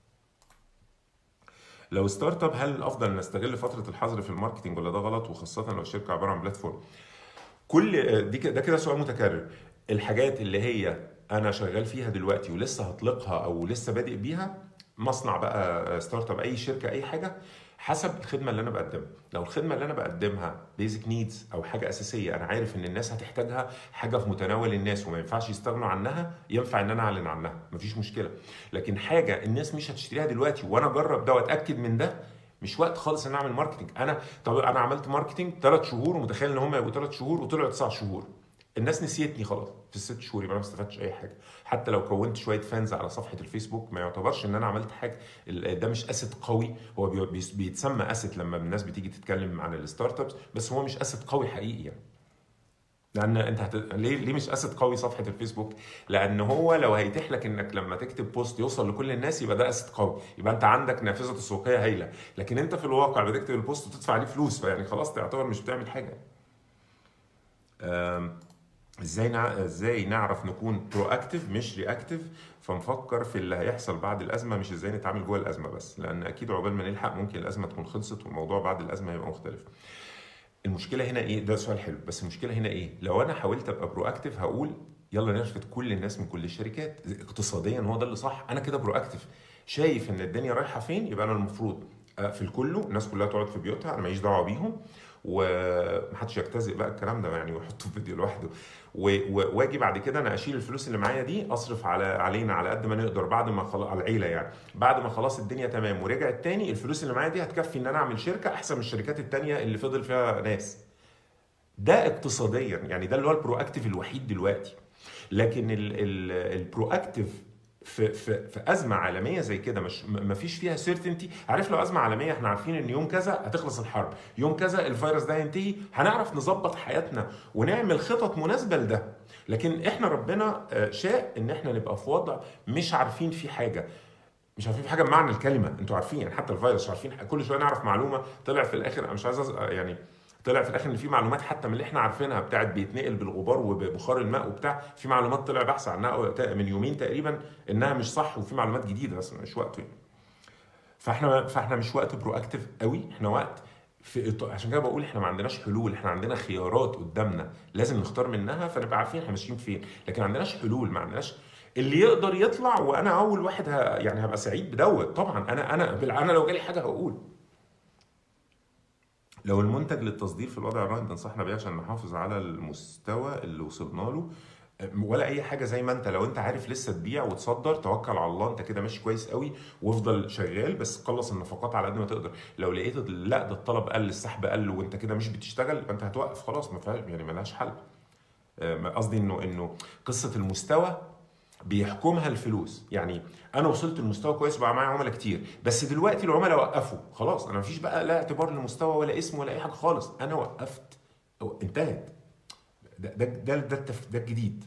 لو ستارت اب هل الافضل نستغل فتره الحظر في الماركتنج ولا ده غلط وخاصه لو الشركه عباره عن بلاتفورم كل دي ده كده سؤال متكرر الحاجات اللي هي انا شغال فيها دلوقتي ولسه هطلقها او لسه بادئ بيها مصنع بقى ستارت اب اي شركه اي حاجه حسب الخدمه اللي انا بقدمها لو الخدمه اللي انا بقدمها بيزك نيدز او حاجه اساسيه انا عارف ان الناس هتحتاجها حاجه في متناول الناس وما ينفعش يستغنوا عنها ينفع ان انا اعلن عنها مفيش مشكله لكن حاجه الناس مش هتشتريها دلوقتي وانا اجرب ده واتاكد من ده مش وقت خالص ان اعمل ماركتنج انا طب انا عملت ماركتنج ثلاث شهور ومتخيل ان هم يبقوا ثلاث شهور وطلعوا تسع شهور الناس نسيتني خلاص في الست شهور يبقى انا ما استفدتش اي حاجه حتى لو كونت شويه فانز على صفحه الفيسبوك ما يعتبرش ان انا عملت حاجه ده مش اسيت قوي هو بيتسمى اسيت لما الناس بتيجي تتكلم عن الستارت ابس بس هو مش اسيت قوي حقيقي يعني لان انت هت... ليه ليه مش اسيت قوي صفحه الفيسبوك؟ لان هو لو هيتيح لك انك لما تكتب بوست يوصل لكل الناس يبقى ده اسيت قوي، يبقى انت عندك نافذه تسويقيه هايله، لكن انت في الواقع بتكتب البوست وتدفع عليه فلوس فيعني خلاص تعتبر مش بتعمل حاجه. أم... ازاي نع... ازاي نعرف نكون برو اكتف مش رياكتيف فنفكر في اللي هيحصل بعد الازمه مش ازاي نتعامل جوه الازمه بس لان اكيد عقبال ما نلحق ممكن الازمه تكون خلصت والموضوع بعد الازمه هيبقى مختلف المشكله هنا ايه ده سؤال حلو بس المشكله هنا ايه لو انا حاولت ابقى برو اكتف هقول يلا نرفد كل الناس من كل الشركات اقتصاديا هو ده اللي صح انا كده برو اكتف شايف ان الدنيا رايحه فين يبقى انا المفروض اقفل كله الناس كلها تقعد في بيوتها انا ماليش دعوه بيهم ومحدش يجتزئ بقى الكلام ده يعني ويحطه فيديو لوحده واجي بعد كده انا اشيل الفلوس اللي معايا دي اصرف على علينا على قد ما نقدر بعد ما خلاص على العيله يعني بعد ما خلاص الدنيا تمام ورجعت تاني الفلوس اللي معايا دي هتكفي ان انا اعمل شركه احسن من الشركات التانيه اللي فضل فيها ناس ده اقتصاديا يعني ده اللي هو البرو اكتيف الوحيد دلوقتي لكن البرو اكتيف في في في ازمه عالميه زي كده مش ما فيش فيها سيرتينتي عارف لو ازمه عالميه احنا عارفين ان يوم كذا هتخلص الحرب يوم كذا الفيروس ده هينتهي هنعرف نظبط حياتنا ونعمل خطط مناسبه لده لكن احنا ربنا شاء ان احنا نبقى في وضع مش عارفين فيه حاجه مش عارفين في حاجه بمعنى الكلمه انتوا عارفين يعني حتى الفيروس مش عارفين كل شويه نعرف معلومه طلع في الاخر انا مش عايز يعني طلع في الاخر ان في معلومات حتى من اللي احنا عارفينها بتاعت بيتنقل بالغبار وببخار الماء وبتاع في معلومات طلع بحث عنها من يومين تقريبا انها مش صح وفي معلومات جديده بس مش وقته يعني. فاحنا فاحنا مش وقت برو اكتف قوي احنا وقت في عشان كده بقول احنا ما عندناش حلول احنا عندنا خيارات قدامنا لازم نختار منها فنبقى عارفين احنا ماشيين فين لكن ما عندناش حلول ما عندناش اللي يقدر يطلع وانا اول واحد ه... يعني هبقى سعيد بدوت طبعا انا انا انا لو جالي حاجه هقول لو المنتج للتصدير في الوضع الراهن تنصحنا بيه عشان نحافظ على المستوى اللي وصلنا له ولا اي حاجه زي ما انت لو انت عارف لسه تبيع وتصدر توكل على الله انت كده ماشي كويس قوي وافضل شغال بس قلص النفقات على قد ما تقدر لو لقيت لا ده الطلب قل السحب قل وانت كده مش بتشتغل انت هتوقف خلاص ما فيهاش يعني ملهاش حل قصدي انه انه قصه المستوى بيحكمها الفلوس يعني انا وصلت لمستوى كويس بقى معايا عملاء كتير بس دلوقتي العملاء وقفوا خلاص انا مفيش بقى لا اعتبار لمستوى ولا اسم ولا اي حاجه خالص انا وقفت انتهت ده ده ده, ده, ده الجديد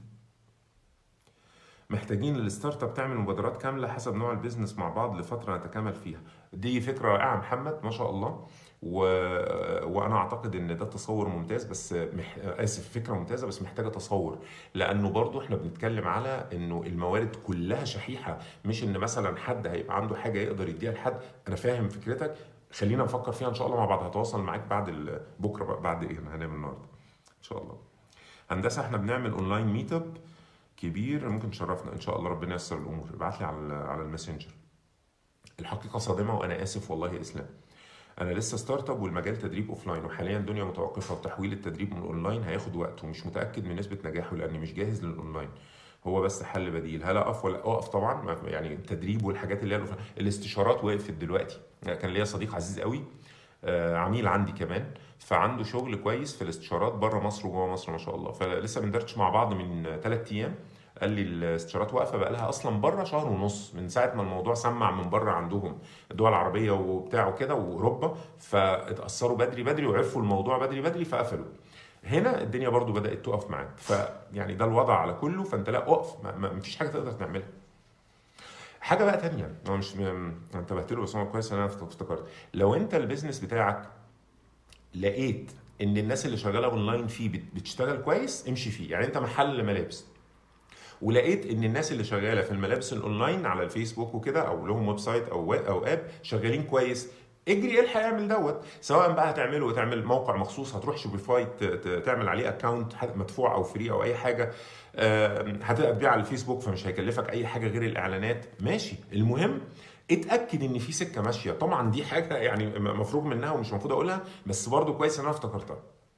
محتاجين الستارت اب تعمل مبادرات كامله حسب نوع البيزنس مع بعض لفتره نتكامل فيها دي فكره رائعه محمد ما شاء الله و... وانا اعتقد ان ده تصور ممتاز بس مح... اسف فكره ممتازه بس محتاجه تصور لانه برضو احنا بنتكلم على انه الموارد كلها شحيحه مش ان مثلا حد هيبقى عنده حاجه يقدر يديها لحد انا فاهم فكرتك خلينا نفكر فيها ان شاء الله مع بعض هتواصل معاك بعد ال... بكره بعد ايه هنعمل النهارده ان شاء الله هندسه احنا بنعمل اونلاين ميت اب كبير ممكن تشرفنا ان شاء الله ربنا ييسر الامور ابعت لي على على الماسنجر الحقيقه صادمه وانا اسف والله يا اسلام انا لسه ستارت اب والمجال تدريب اوف لاين وحاليا الدنيا متوقفه وتحويل التدريب من اونلاين هياخد وقت ومش متاكد من نسبه نجاحه لاني مش جاهز للاونلاين هو بس حل بديل هل اقف ولا اقف طبعا يعني التدريب والحاجات اللي هي الاستشارات وقفت دلوقتي كان ليا صديق عزيز قوي عميل عندي كمان فعنده شغل كويس في الاستشارات بره مصر وجوه مصر ما شاء الله فلسه بندردش مع بعض من ثلاث ايام قال لي الاستشارات واقفه بقى لها اصلا بره شهر ونص من ساعه ما الموضوع سمع من بره عندهم الدول العربيه وبتاع وكده واوروبا فاتاثروا بدري بدري وعرفوا الموضوع بدري بدري فقفلوا هنا الدنيا برضو بدات تقف معاك فيعني ده الوضع على كله فانت لا اقف ما, ما فيش حاجه تقدر تعملها حاجه بقى تانية هو مش م... انتبهت له بس هو كويس ان انا افتكرت لو انت البيزنس بتاعك لقيت ان الناس اللي شغاله اونلاين فيه بت- بتشتغل كويس امشي فيه يعني انت محل ملابس ولقيت ان الناس اللي شغاله في الملابس الاونلاين على الفيسبوك وكده او لهم ويب سايت او او اب شغالين كويس اجري الحق اعمل دوت سواء بقى هتعمله وتعمل موقع مخصوص هتروح شوبيفاي ت- ت- تعمل عليه اكونت مدفوع او فري او اي حاجه آم، هتبقى تبيع على الفيسبوك فمش هيكلفك اي حاجه غير الاعلانات ماشي المهم اتاكد ان في سكه ماشيه طبعا دي حاجه يعني مفروغ منها ومش المفروض اقولها بس برضو كويس ان انا افتكرتها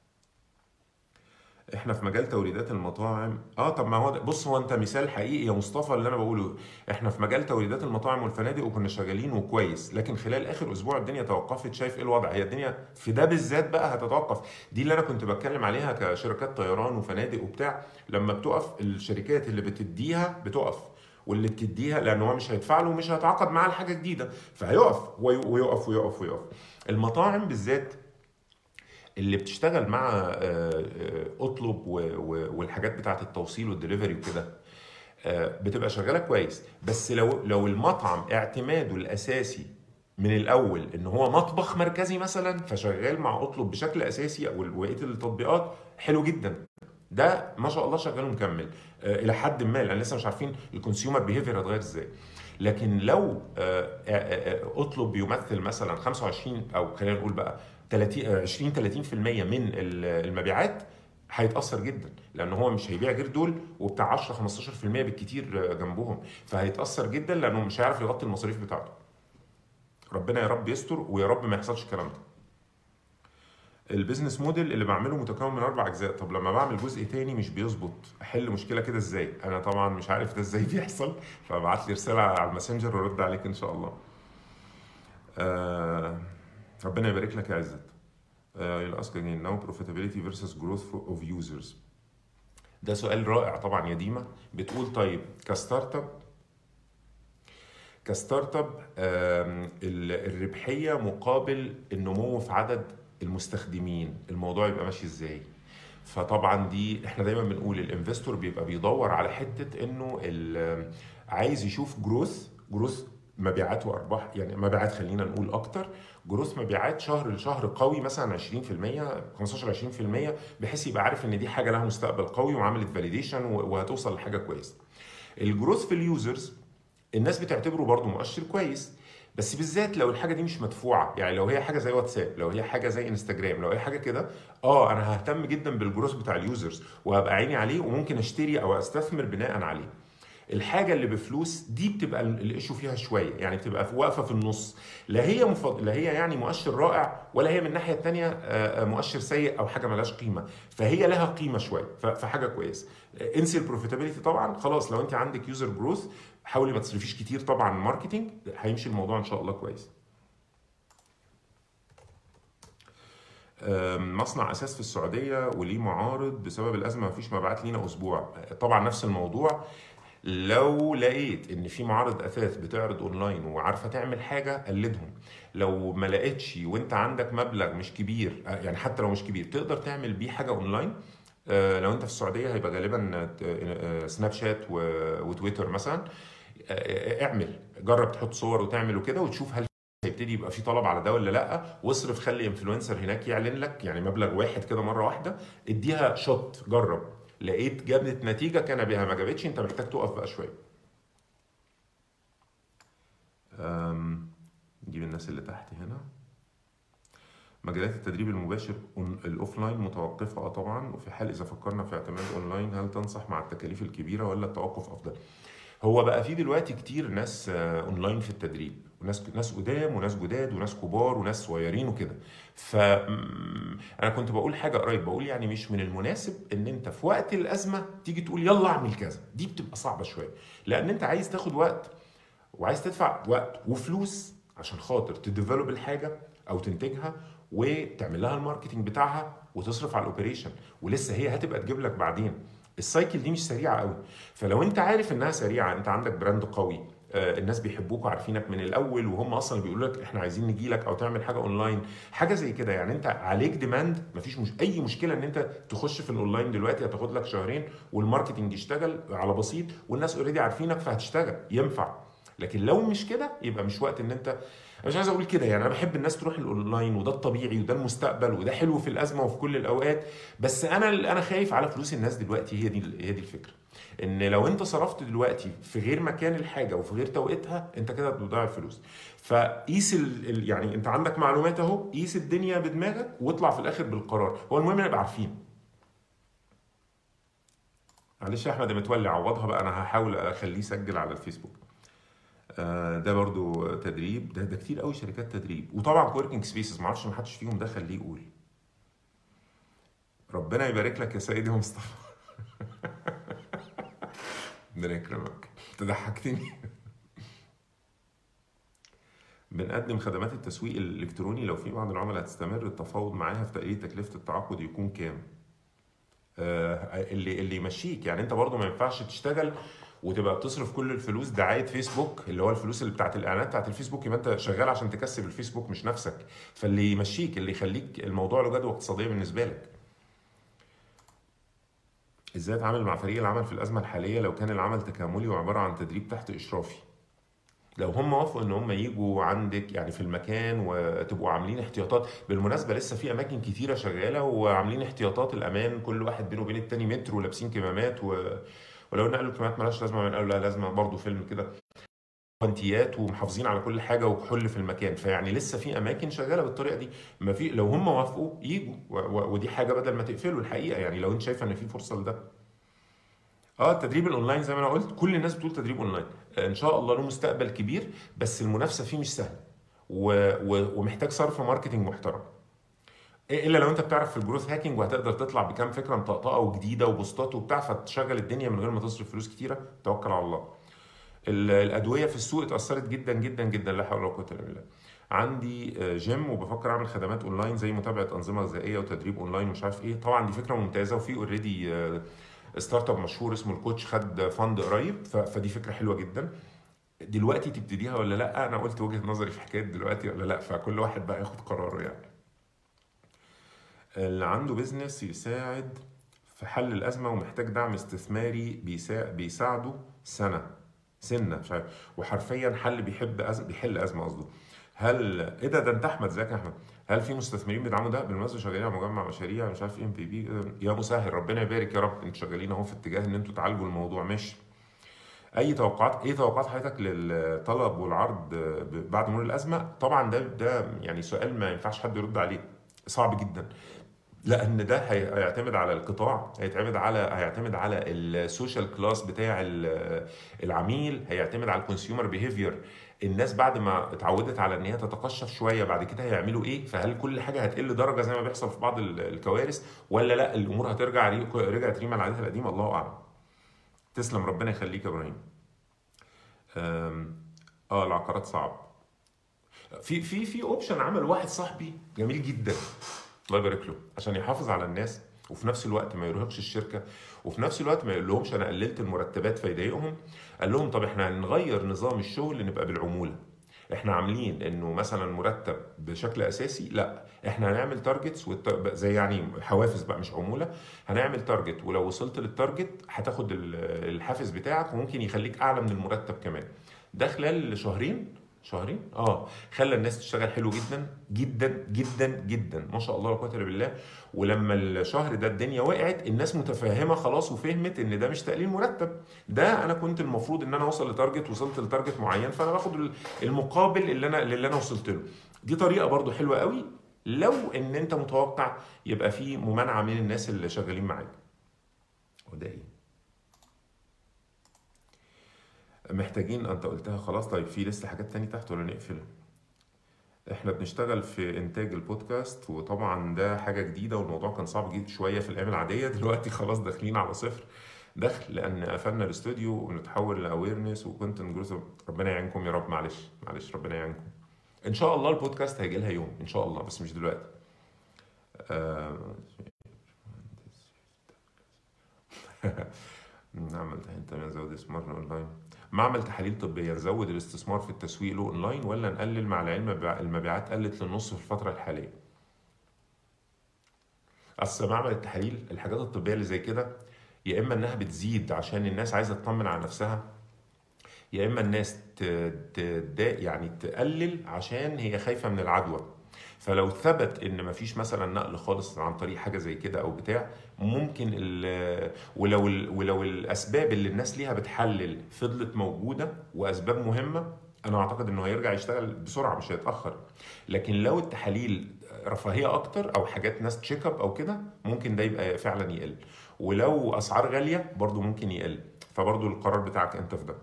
احنا في مجال توريدات المطاعم اه طب ما هو ده- بص هو انت مثال حقيقي يا مصطفى اللي انا بقوله احنا في مجال توريدات المطاعم والفنادق وكنا شغالين وكويس لكن خلال اخر اسبوع الدنيا توقفت شايف ايه الوضع هي الدنيا في ده بالذات بقى هتتوقف دي اللي انا كنت بتكلم عليها كشركات طيران وفنادق وبتاع لما بتقف الشركات اللي بتديها بتقف واللي بتديها لان هو مش هيدفع له ومش هيتعاقد معاه لحاجه جديده فهيقف وي- ويقف ويقف ويقف المطاعم بالذات اللي بتشتغل مع آه، آه، اطلب و- و- والحاجات بتاعه التوصيل والدليفري وكده آه، بتبقى شغاله كويس بس لو لو المطعم اعتماده الاساسي من الاول ان هو مطبخ مركزي مثلا فشغال مع اطلب بشكل اساسي او بقيه التطبيقات حلو جدا ده ما شاء الله شغال ومكمل آه، الى حد ما لان لسه مش عارفين الكونسيومر بيهيفير هتغير ازاي لكن لو آه، آه، آه، اطلب بيمثل مثلا 25 او خلينا نقول بقى 30 آه، 20 30% من ال- المبيعات هيتاثر جدا لان هو مش هيبيع غير دول وبتاع 10 15% بالكتير آه، جنبهم فهيتاثر جدا لانه مش هيعرف يغطي المصاريف بتاعته ربنا يا رب يستر ويا رب ما يحصلش الكلام ده البيزنس موديل اللي بعمله متكون من اربع اجزاء طب لما بعمل جزء تاني مش بيظبط احل مشكله كده ازاي انا طبعا مش عارف ده ازاي بيحصل فابعت لي رساله على الماسنجر وارد عليك ان شاء الله آه ربنا يبارك لك يا عزت آه you'll ask again now profitability versus growth of users ده سؤال رائع طبعا يا ديما بتقول طيب كستارت اب كستارت اب آم، ال- الربحيه مقابل النمو في عدد المستخدمين الموضوع يبقى ماشي ازاي فطبعا دي احنا دايما بنقول الانفستور بيبقى بيدور على حته انه ال- عايز يشوف جروث جروث مبيعات وارباح يعني مبيعات خلينا نقول اكتر جروث مبيعات شهر لشهر قوي مثلا 20% 15 20% بحيث يبقى عارف ان دي حاجه لها مستقبل قوي وعملت فاليديشن وهتوصل لحاجه كويسه الجروث في اليوزرز الناس بتعتبره برضه مؤشر كويس بس بالذات لو الحاجه دي مش مدفوعه يعني لو هي حاجه زي واتساب لو هي حاجه زي انستجرام لو هي حاجه كده اه انا ههتم جدا بالجروث بتاع اليوزرز وهبقى عيني عليه وممكن اشتري او استثمر بناء عليه الحاجه اللي بفلوس دي بتبقى ال- الايشو فيها شويه يعني بتبقى في- واقفه في النص لا هي مفض... لا هي يعني مؤشر رائع ولا هي من الناحيه الثانيه مؤشر سيء او حاجه ملهاش قيمه فهي لها قيمه شويه ف- فحاجه كويسه آه، انسي البروفيتابيلتي طبعا خلاص لو انت عندك يوزر جروث حاولي ما تصرفيش كتير طبعا ماركتنج هيمشي الموضوع ان شاء الله كويس آم، مصنع اساس في السعوديه وليه معارض بسبب الازمه مفيش مبيعات لينا اسبوع طبعا نفس الموضوع لو لقيت ان في معارض اثاث بتعرض اونلاين وعارفه تعمل حاجه قلدهم لو ما لقيتش وانت عندك مبلغ مش كبير آه، يعني حتى لو مش كبير تقدر تعمل بيه حاجه اونلاين آه، لو انت في السعوديه هيبقى غالبا آه، آه، سناب شات و- وتويتر مثلا آه، اعمل جرب تحط صور وتعمل وكده وتشوف هل هيبتدي يبقى في طلب على ده ولا لا واصرف خلي انفلونسر هناك يعلن لك يعني مبلغ واحد كده مره واحده اديها شوت جرب لقيت جابت نتيجه كان بها ما جابتش انت محتاج تقف بقى شويه أم، نجيب الناس اللي تحت هنا مجالات التدريب المباشر أون- الاوفلاين متوقفه اه طبعا وفي حال اذا فكرنا في اعتماد اونلاين هل تنصح مع التكاليف الكبيره ولا التوقف افضل هو بقى في دلوقتي كتير ناس آه، اونلاين في التدريب وناس ناس قدام وناس جداد وناس كبار وناس صغيرين وكده ف م- انا كنت بقول حاجه قريب بقول يعني مش من المناسب ان انت في وقت الازمه تيجي تقول يلا اعمل كذا دي بتبقى صعبه شويه لان انت عايز تاخد وقت وعايز تدفع وقت وفلوس عشان خاطر تديفلوب الحاجه او تنتجها وتعمل لها الماركتنج بتاعها وتصرف على الاوبريشن ولسه هي هتبقى تجيب لك بعدين السايكل دي مش سريعه قوي فلو انت عارف انها سريعه انت عندك براند قوي آه، الناس بيحبوك وعارفينك من الاول وهم اصلا بيقولوا لك احنا عايزين نجي لك او تعمل حاجه اونلاين حاجه زي كده يعني انت عليك ديماند مفيش مش اي مشكله ان انت تخش في الاونلاين دلوقتي هتاخد لك شهرين والماركتنج يشتغل على بسيط والناس اوريدي عارفينك فهتشتغل ينفع لكن لو مش كده يبقى مش وقت ان انت انا مش عايز اقول كده يعني انا بحب الناس تروح الاونلاين وده الطبيعي وده المستقبل وده حلو في الازمه وفي كل الاوقات بس انا انا خايف على فلوس الناس دلوقتي هي دي هي دي الفكره ان لو انت صرفت دلوقتي في غير مكان الحاجه وفي غير توقيتها انت كده بتضيع الفلوس فقيس ال... ال- يعني انت عندك معلومات اهو قيس الدنيا بدماغك واطلع في الاخر بالقرار هو المهم نبقى عارفين معلش يا احمد يا متولي عوضها بقى انا هحاول اخليه يسجل على الفيسبوك آه، ده برضو تدريب ده ده كتير قوي شركات تدريب وطبعا كوركينج سبيسز ما اعرفش ما حدش فيهم ده خليه يقول ربنا يبارك لك يا سيدي يا مصطفى ربنا يكرمك انت ضحكتني بنقدم خدمات التسويق الالكتروني لو في بعض العملاء هتستمر التفاوض معاها في تقليل تكلفه التعاقد يكون كام؟ آه، اللي اللي يمشيك يعني انت برضو ما ينفعش تشتغل وتبقى بتصرف كل الفلوس دعايه فيسبوك اللي هو الفلوس اللي بتاعت الاعلانات بتاعت الفيسبوك يبقى انت شغال عشان تكسب الفيسبوك مش نفسك فاللي يمشيك اللي يخليك الموضوع له جدوى اقتصاديه بالنسبه لك ازاي اتعامل مع فريق العمل في الازمه الحاليه لو كان العمل تكاملي وعباره عن تدريب تحت اشرافي لو هم وافقوا ان هم يجوا عندك يعني في المكان وتبقوا عاملين احتياطات بالمناسبه لسه في اماكن كتيره شغاله وعاملين احتياطات الامان كل واحد بينه وبين التاني متر ولابسين كمامات و... ولو نقلوا الكمامات مالهاش لازمه من قالوا لا لازمه برضه فيلم كده وانتيات ومحافظين على كل حاجه وكحول في المكان فيعني لسه في اماكن شغاله بالطريقه دي ما في لو هم وافقوا يجوا و... و... ودي حاجه بدل ما تقفلوا الحقيقه يعني لو انت شايفه ان في فرصه لده اه التدريب الاونلاين زي ما انا قلت كل الناس بتقول تدريب اونلاين آه، ان شاء الله له مستقبل كبير بس المنافسه فيه مش سهله و... و... ومحتاج صرف ماركتنج محترم الا لو انت بتعرف في الجروث هاكينج وهتقدر تطلع بكام فكره مطقطقه وجديده وبوستات وبتاع فتشغل الدنيا من غير ما تصرف فلوس كتيره توكل على الله ال- الادويه في السوق اتاثرت جدا جدا جدا لا حول ولا قوه الا بالله عندي آه، جيم وبفكر اعمل خدمات اونلاين زي متابعه انظمه غذائيه وتدريب اونلاين ومش عارف ايه طبعا دي فكره ممتازه وفي اوريدي ستارت اب مشهور اسمه الكوتش خد فند قريب ف- فدي فكره حلوه جدا دلوقتي تبتديها ولا لا انا قلت وجهه نظري في حكايه دلوقتي ولا لا فكل واحد بقى ياخد قراره يعني اللي عنده بيزنس يساعد في حل الازمه ومحتاج دعم استثماري بيسا... بيساعده سنه سنه مش عارف وحرفيا حل بيحب أزم... بيحل ازمه قصده هل ايه ده ده انت احمد ازيك يا احمد هل في مستثمرين بيدعموا ده بالمناسبه شغالين على مجمع مشاريع مش عارف ام بي بي يا مسهل ربنا يبارك يا رب انتوا شغالين اهو في اتجاه ان انتوا تعالجوا الموضوع ماشي اي توقعات ايه توقعات حضرتك للطلب والعرض ب- بعد مرور الازمه طبعا ده ده يعني سؤال ما ينفعش حد يرد عليه صعب جدا لان ده هي- هيعتمد على القطاع هيعتمد على هيعتمد على السوشيال كلاس بتاع ال- العميل هيعتمد على الكونسيومر بيهيفير الناس بعد ما اتعودت على ان هي تتقشف شويه بعد كده هيعملوا ايه فهل كل حاجه هتقل درجه زي ما بيحصل في بعض ال- الكوارث ولا لا الامور هترجع ري- رجعت ريما العادات القديمه الله اعلم تسلم ربنا يخليك يا ابراهيم أم، اه العقارات صعب في في في اوبشن عمل واحد صاحبي جميل جدا الله يبارك له عشان يحافظ على الناس وفي نفس الوقت ما يرهقش الشركه وفي نفس الوقت ما يقول لهمش انا قللت المرتبات فيضايقهم قال لهم طب احنا هنغير نظام الشغل نبقى بالعموله احنا عاملين انه مثلا مرتب بشكل اساسي لا احنا هنعمل تارجتس زي يعني حوافز بقى مش عموله هنعمل تارجت ولو وصلت للتارجت هتاخد ال- الحافز بتاعك وممكن يخليك اعلى من المرتب كمان ده خلال شهرين شهرين اه خلى الناس تشتغل حلو جدا جدا جدا جدا ما شاء الله لا قوه الا بالله ولما الشهر ده الدنيا وقعت الناس متفهمه خلاص وفهمت ان ده مش تقليل مرتب ده انا كنت المفروض ان انا اوصل لتارجت وصلت لتارجت معين فانا باخد ال- المقابل اللي انا اللي انا وصلت له دي طريقه برضو حلوه قوي لو ان انت متوقع يبقى في ممانعه من الناس اللي شغالين معاك وده ايه محتاجين انت قلتها خلاص طيب في لسه حاجات تاني تحت ولا نقفل احنا بنشتغل في انتاج البودكاست وطبعا ده حاجه جديده والموضوع كان صعب جدا شويه في الايام العاديه دلوقتي خلاص داخلين على صفر دخل لان قفلنا الاستوديو ونتحول لاويرنس وكونتنت جروث ربنا يعينكم يا رب معلش معلش ربنا يعينكم ان شاء الله البودكاست هيجي لها يوم ان شاء الله بس مش دلوقتي آه، نعمل انت نزود استثمارنا اونلاين معمل تحاليل طبيه نزود الاستثمار في التسويق له اونلاين ولا نقلل مع العلم بع- المبيعات قلت للنص في الفتره الحاليه اصل معمل التحاليل الحاجات الطبيه اللي زي كده يا اما انها بتزيد عشان الناس عايزه تطمن على نفسها يا اما الناس ت... ت... يعني تقلل عشان هي خايفه من العدوى فلو ثبت ان مفيش مثلا نقل خالص عن طريق حاجه زي كده او بتاع ممكن ال ولو ال ولو الاسباب اللي الناس ليها بتحلل فضلت موجوده واسباب مهمه انا اعتقد انه هيرجع يشتغل بسرعه مش هيتاخر لكن لو التحاليل رفاهيه اكتر او حاجات ناس تشيك اب او كده ممكن ده يبقى فعلا يقل ولو اسعار غاليه برضو ممكن يقل فبرضو القرار بتاعك انت في ده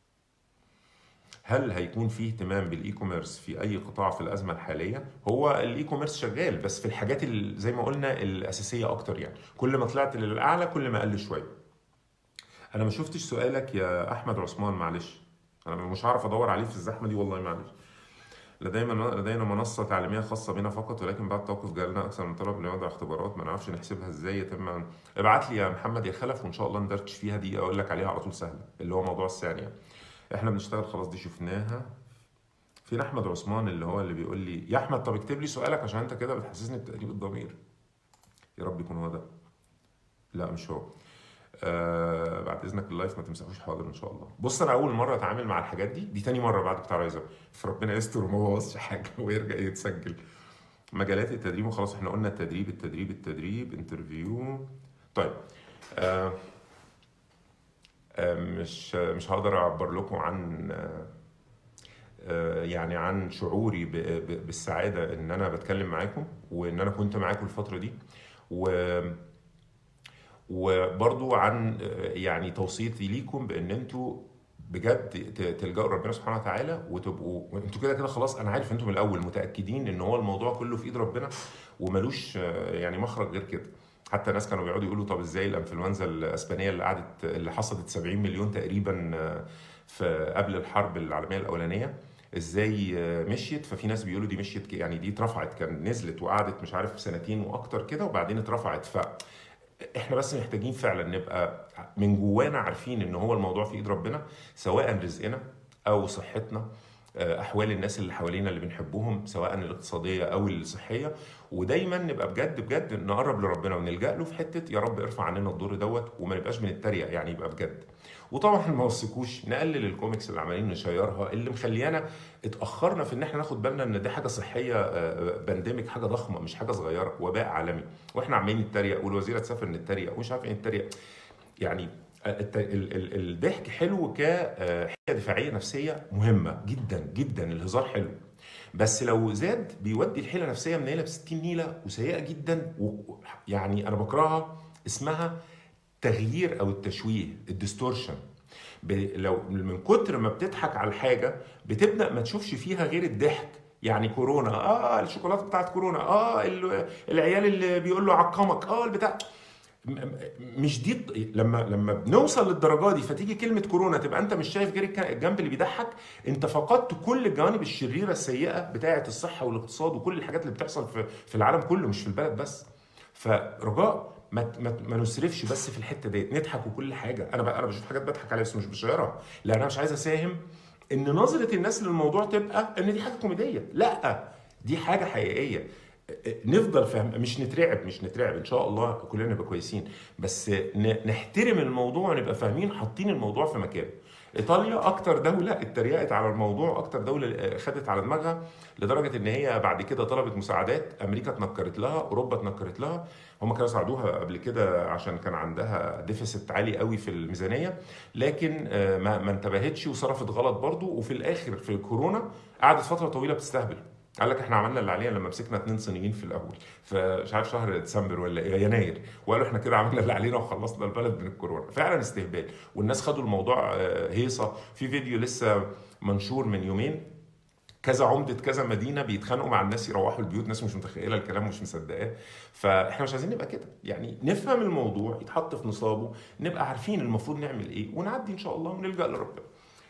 هل هيكون في اهتمام بالاي كوميرس في اي قطاع في الازمه الحاليه هو الاي كوميرس شغال بس في الحاجات اللي زي ما قلنا الاساسيه اكتر يعني كل ما طلعت للاعلى كل ما قل شويه انا ما شفتش سؤالك يا احمد عثمان معلش انا مش هعرف ادور عليه في الزحمه دي والله معلش لدينا لدينا منصة تعليمية خاصة بنا فقط ولكن بعد توقف جالنا أكثر من طلب لوضع اختبارات ما نعرفش نحسبها إزاي يتم ابعت لي يا محمد يا خلف وإن شاء الله ندردش فيها دي أقول لك عليها على طول سهلة اللي هو موضوع السعر يعني. احنا بنشتغل خلاص دي شفناها فين احمد عثمان اللي هو اللي بيقول لي يا احمد طب اكتب لي سؤالك عشان انت كده بتحسسني بتأنيب الضمير يا رب يكون هو ده لا مش هو آه بعد اذنك اللايف ما تمسحوش حاضر ان شاء الله بص انا اول مره اتعامل مع الحاجات دي دي تاني مره بعد بتاع رايزر فربنا يستر وما بوظش حاجه ويرجع يتسجل مجالات التدريب وخلاص احنا قلنا التدريب التدريب التدريب انترفيو طيب آه مش مش هقدر اعبر لكم عن يعني عن شعوري بالسعاده ان انا بتكلم معاكم وان انا كنت معاكم الفتره دي و وبرضو عن يعني توصيتي ليكم بان انتوا بجد تلجأوا ربنا سبحانه وتعالى وتبقوا انتوا كده كده خلاص انا عارف انتوا من الاول متاكدين ان هو الموضوع كله في ايد ربنا وملوش يعني مخرج غير كده حتى ناس كانوا بيقعدوا يقولوا طب ازاي الانفلونزا الاسبانيه اللي قعدت اللي حصلت 70 مليون تقريبا في قبل الحرب العالميه الاولانيه ازاي مشيت ففي ناس بيقولوا دي مشيت يعني دي اترفعت كان نزلت وقعدت مش عارف سنتين واكتر كده وبعدين اترفعت ف احنا بس محتاجين فعلا نبقى من جوانا عارفين ان هو الموضوع في ايد ربنا سواء رزقنا او صحتنا احوال الناس اللي حوالينا اللي بنحبهم سواء الاقتصاديه او الصحيه ودايما نبقى بجد بجد نقرب لربنا ونلجا له في حته يا رب ارفع عننا الضر دوت وما نبقاش بنتريق يعني يبقى بجد وطبعا ما وثقوش نقلل الكوميكس اللي عمالين نشيرها اللي مخليانا اتاخرنا في ان احنا ناخد بالنا ان دي حاجه صحيه بانديميك حاجه ضخمه مش حاجه صغيره وباء عالمي واحنا عمالين نتريق والوزيره تسافر نتريق ومش عارف ايه نتريق يعني الضحك حلو كحيله دفاعيه نفسيه مهمه جدا جدا الهزار حلو بس لو زاد بيودي الحيله النفسيه منيله ب 60 نيله وسيئه جدا يعني انا بكرهها اسمها تغيير او التشويه الديستورشن لو من كتر ما بتضحك على الحاجه بتبدا ما تشوفش فيها غير الضحك يعني كورونا اه الشوكولاته بتاعت كورونا اه العيال اللي بيقول له عقمك اه البتاع مش دي لما لما بنوصل للدرجه دي فتيجي كلمه كورونا تبقى انت مش شايف غير الجنب اللي بيضحك انت فقدت كل الجوانب الشريره السيئه بتاعه الصحه والاقتصاد وكل الحاجات اللي بتحصل في في العالم كله مش في البلد بس فرجاء ما ما, ما نسرفش بس في الحته ديت نضحك وكل حاجه انا انا بشوف حاجات بضحك عليها بس مش بشيرها لان انا مش عايز اساهم ان نظره الناس للموضوع تبقى ان دي حاجه كوميديه لا دي حاجه حقيقيه نفضل فاهم مش نترعب مش نترعب ان شاء الله كلنا نبقى كويسين بس نحترم الموضوع ونبقى فاهمين حاطين الموضوع في مكانه ايطاليا اكتر دوله اتريقت على الموضوع اكتر دوله خدت على دماغها لدرجه ان هي بعد كده طلبت مساعدات امريكا اتنكرت لها اوروبا اتنكرت لها هم كانوا ساعدوها قبل كده عشان كان عندها ديفيسيت عالي قوي في الميزانيه لكن ما, ما انتبهتش وصرفت غلط برضو وفي الاخر في الكورونا قعدت فتره طويله بتستهبل قال لك احنا عملنا اللي علينا لما مسكنا اثنين صينيين في الاول فمش عارف شهر ديسمبر ولا ايه يناير وقالوا احنا كده عملنا اللي علينا وخلصنا البلد من الكورونا فعلا استهبال والناس خدوا الموضوع هيصه في فيديو لسه منشور من يومين كذا عمدة كذا مدينة بيتخانقوا مع الناس يروحوا البيوت ناس مش متخيلة الكلام مش مصدقاه فاحنا مش عايزين نبقى كده يعني نفهم الموضوع يتحط في نصابه نبقى عارفين المفروض نعمل ايه ونعدي ان شاء الله ونلجأ لربنا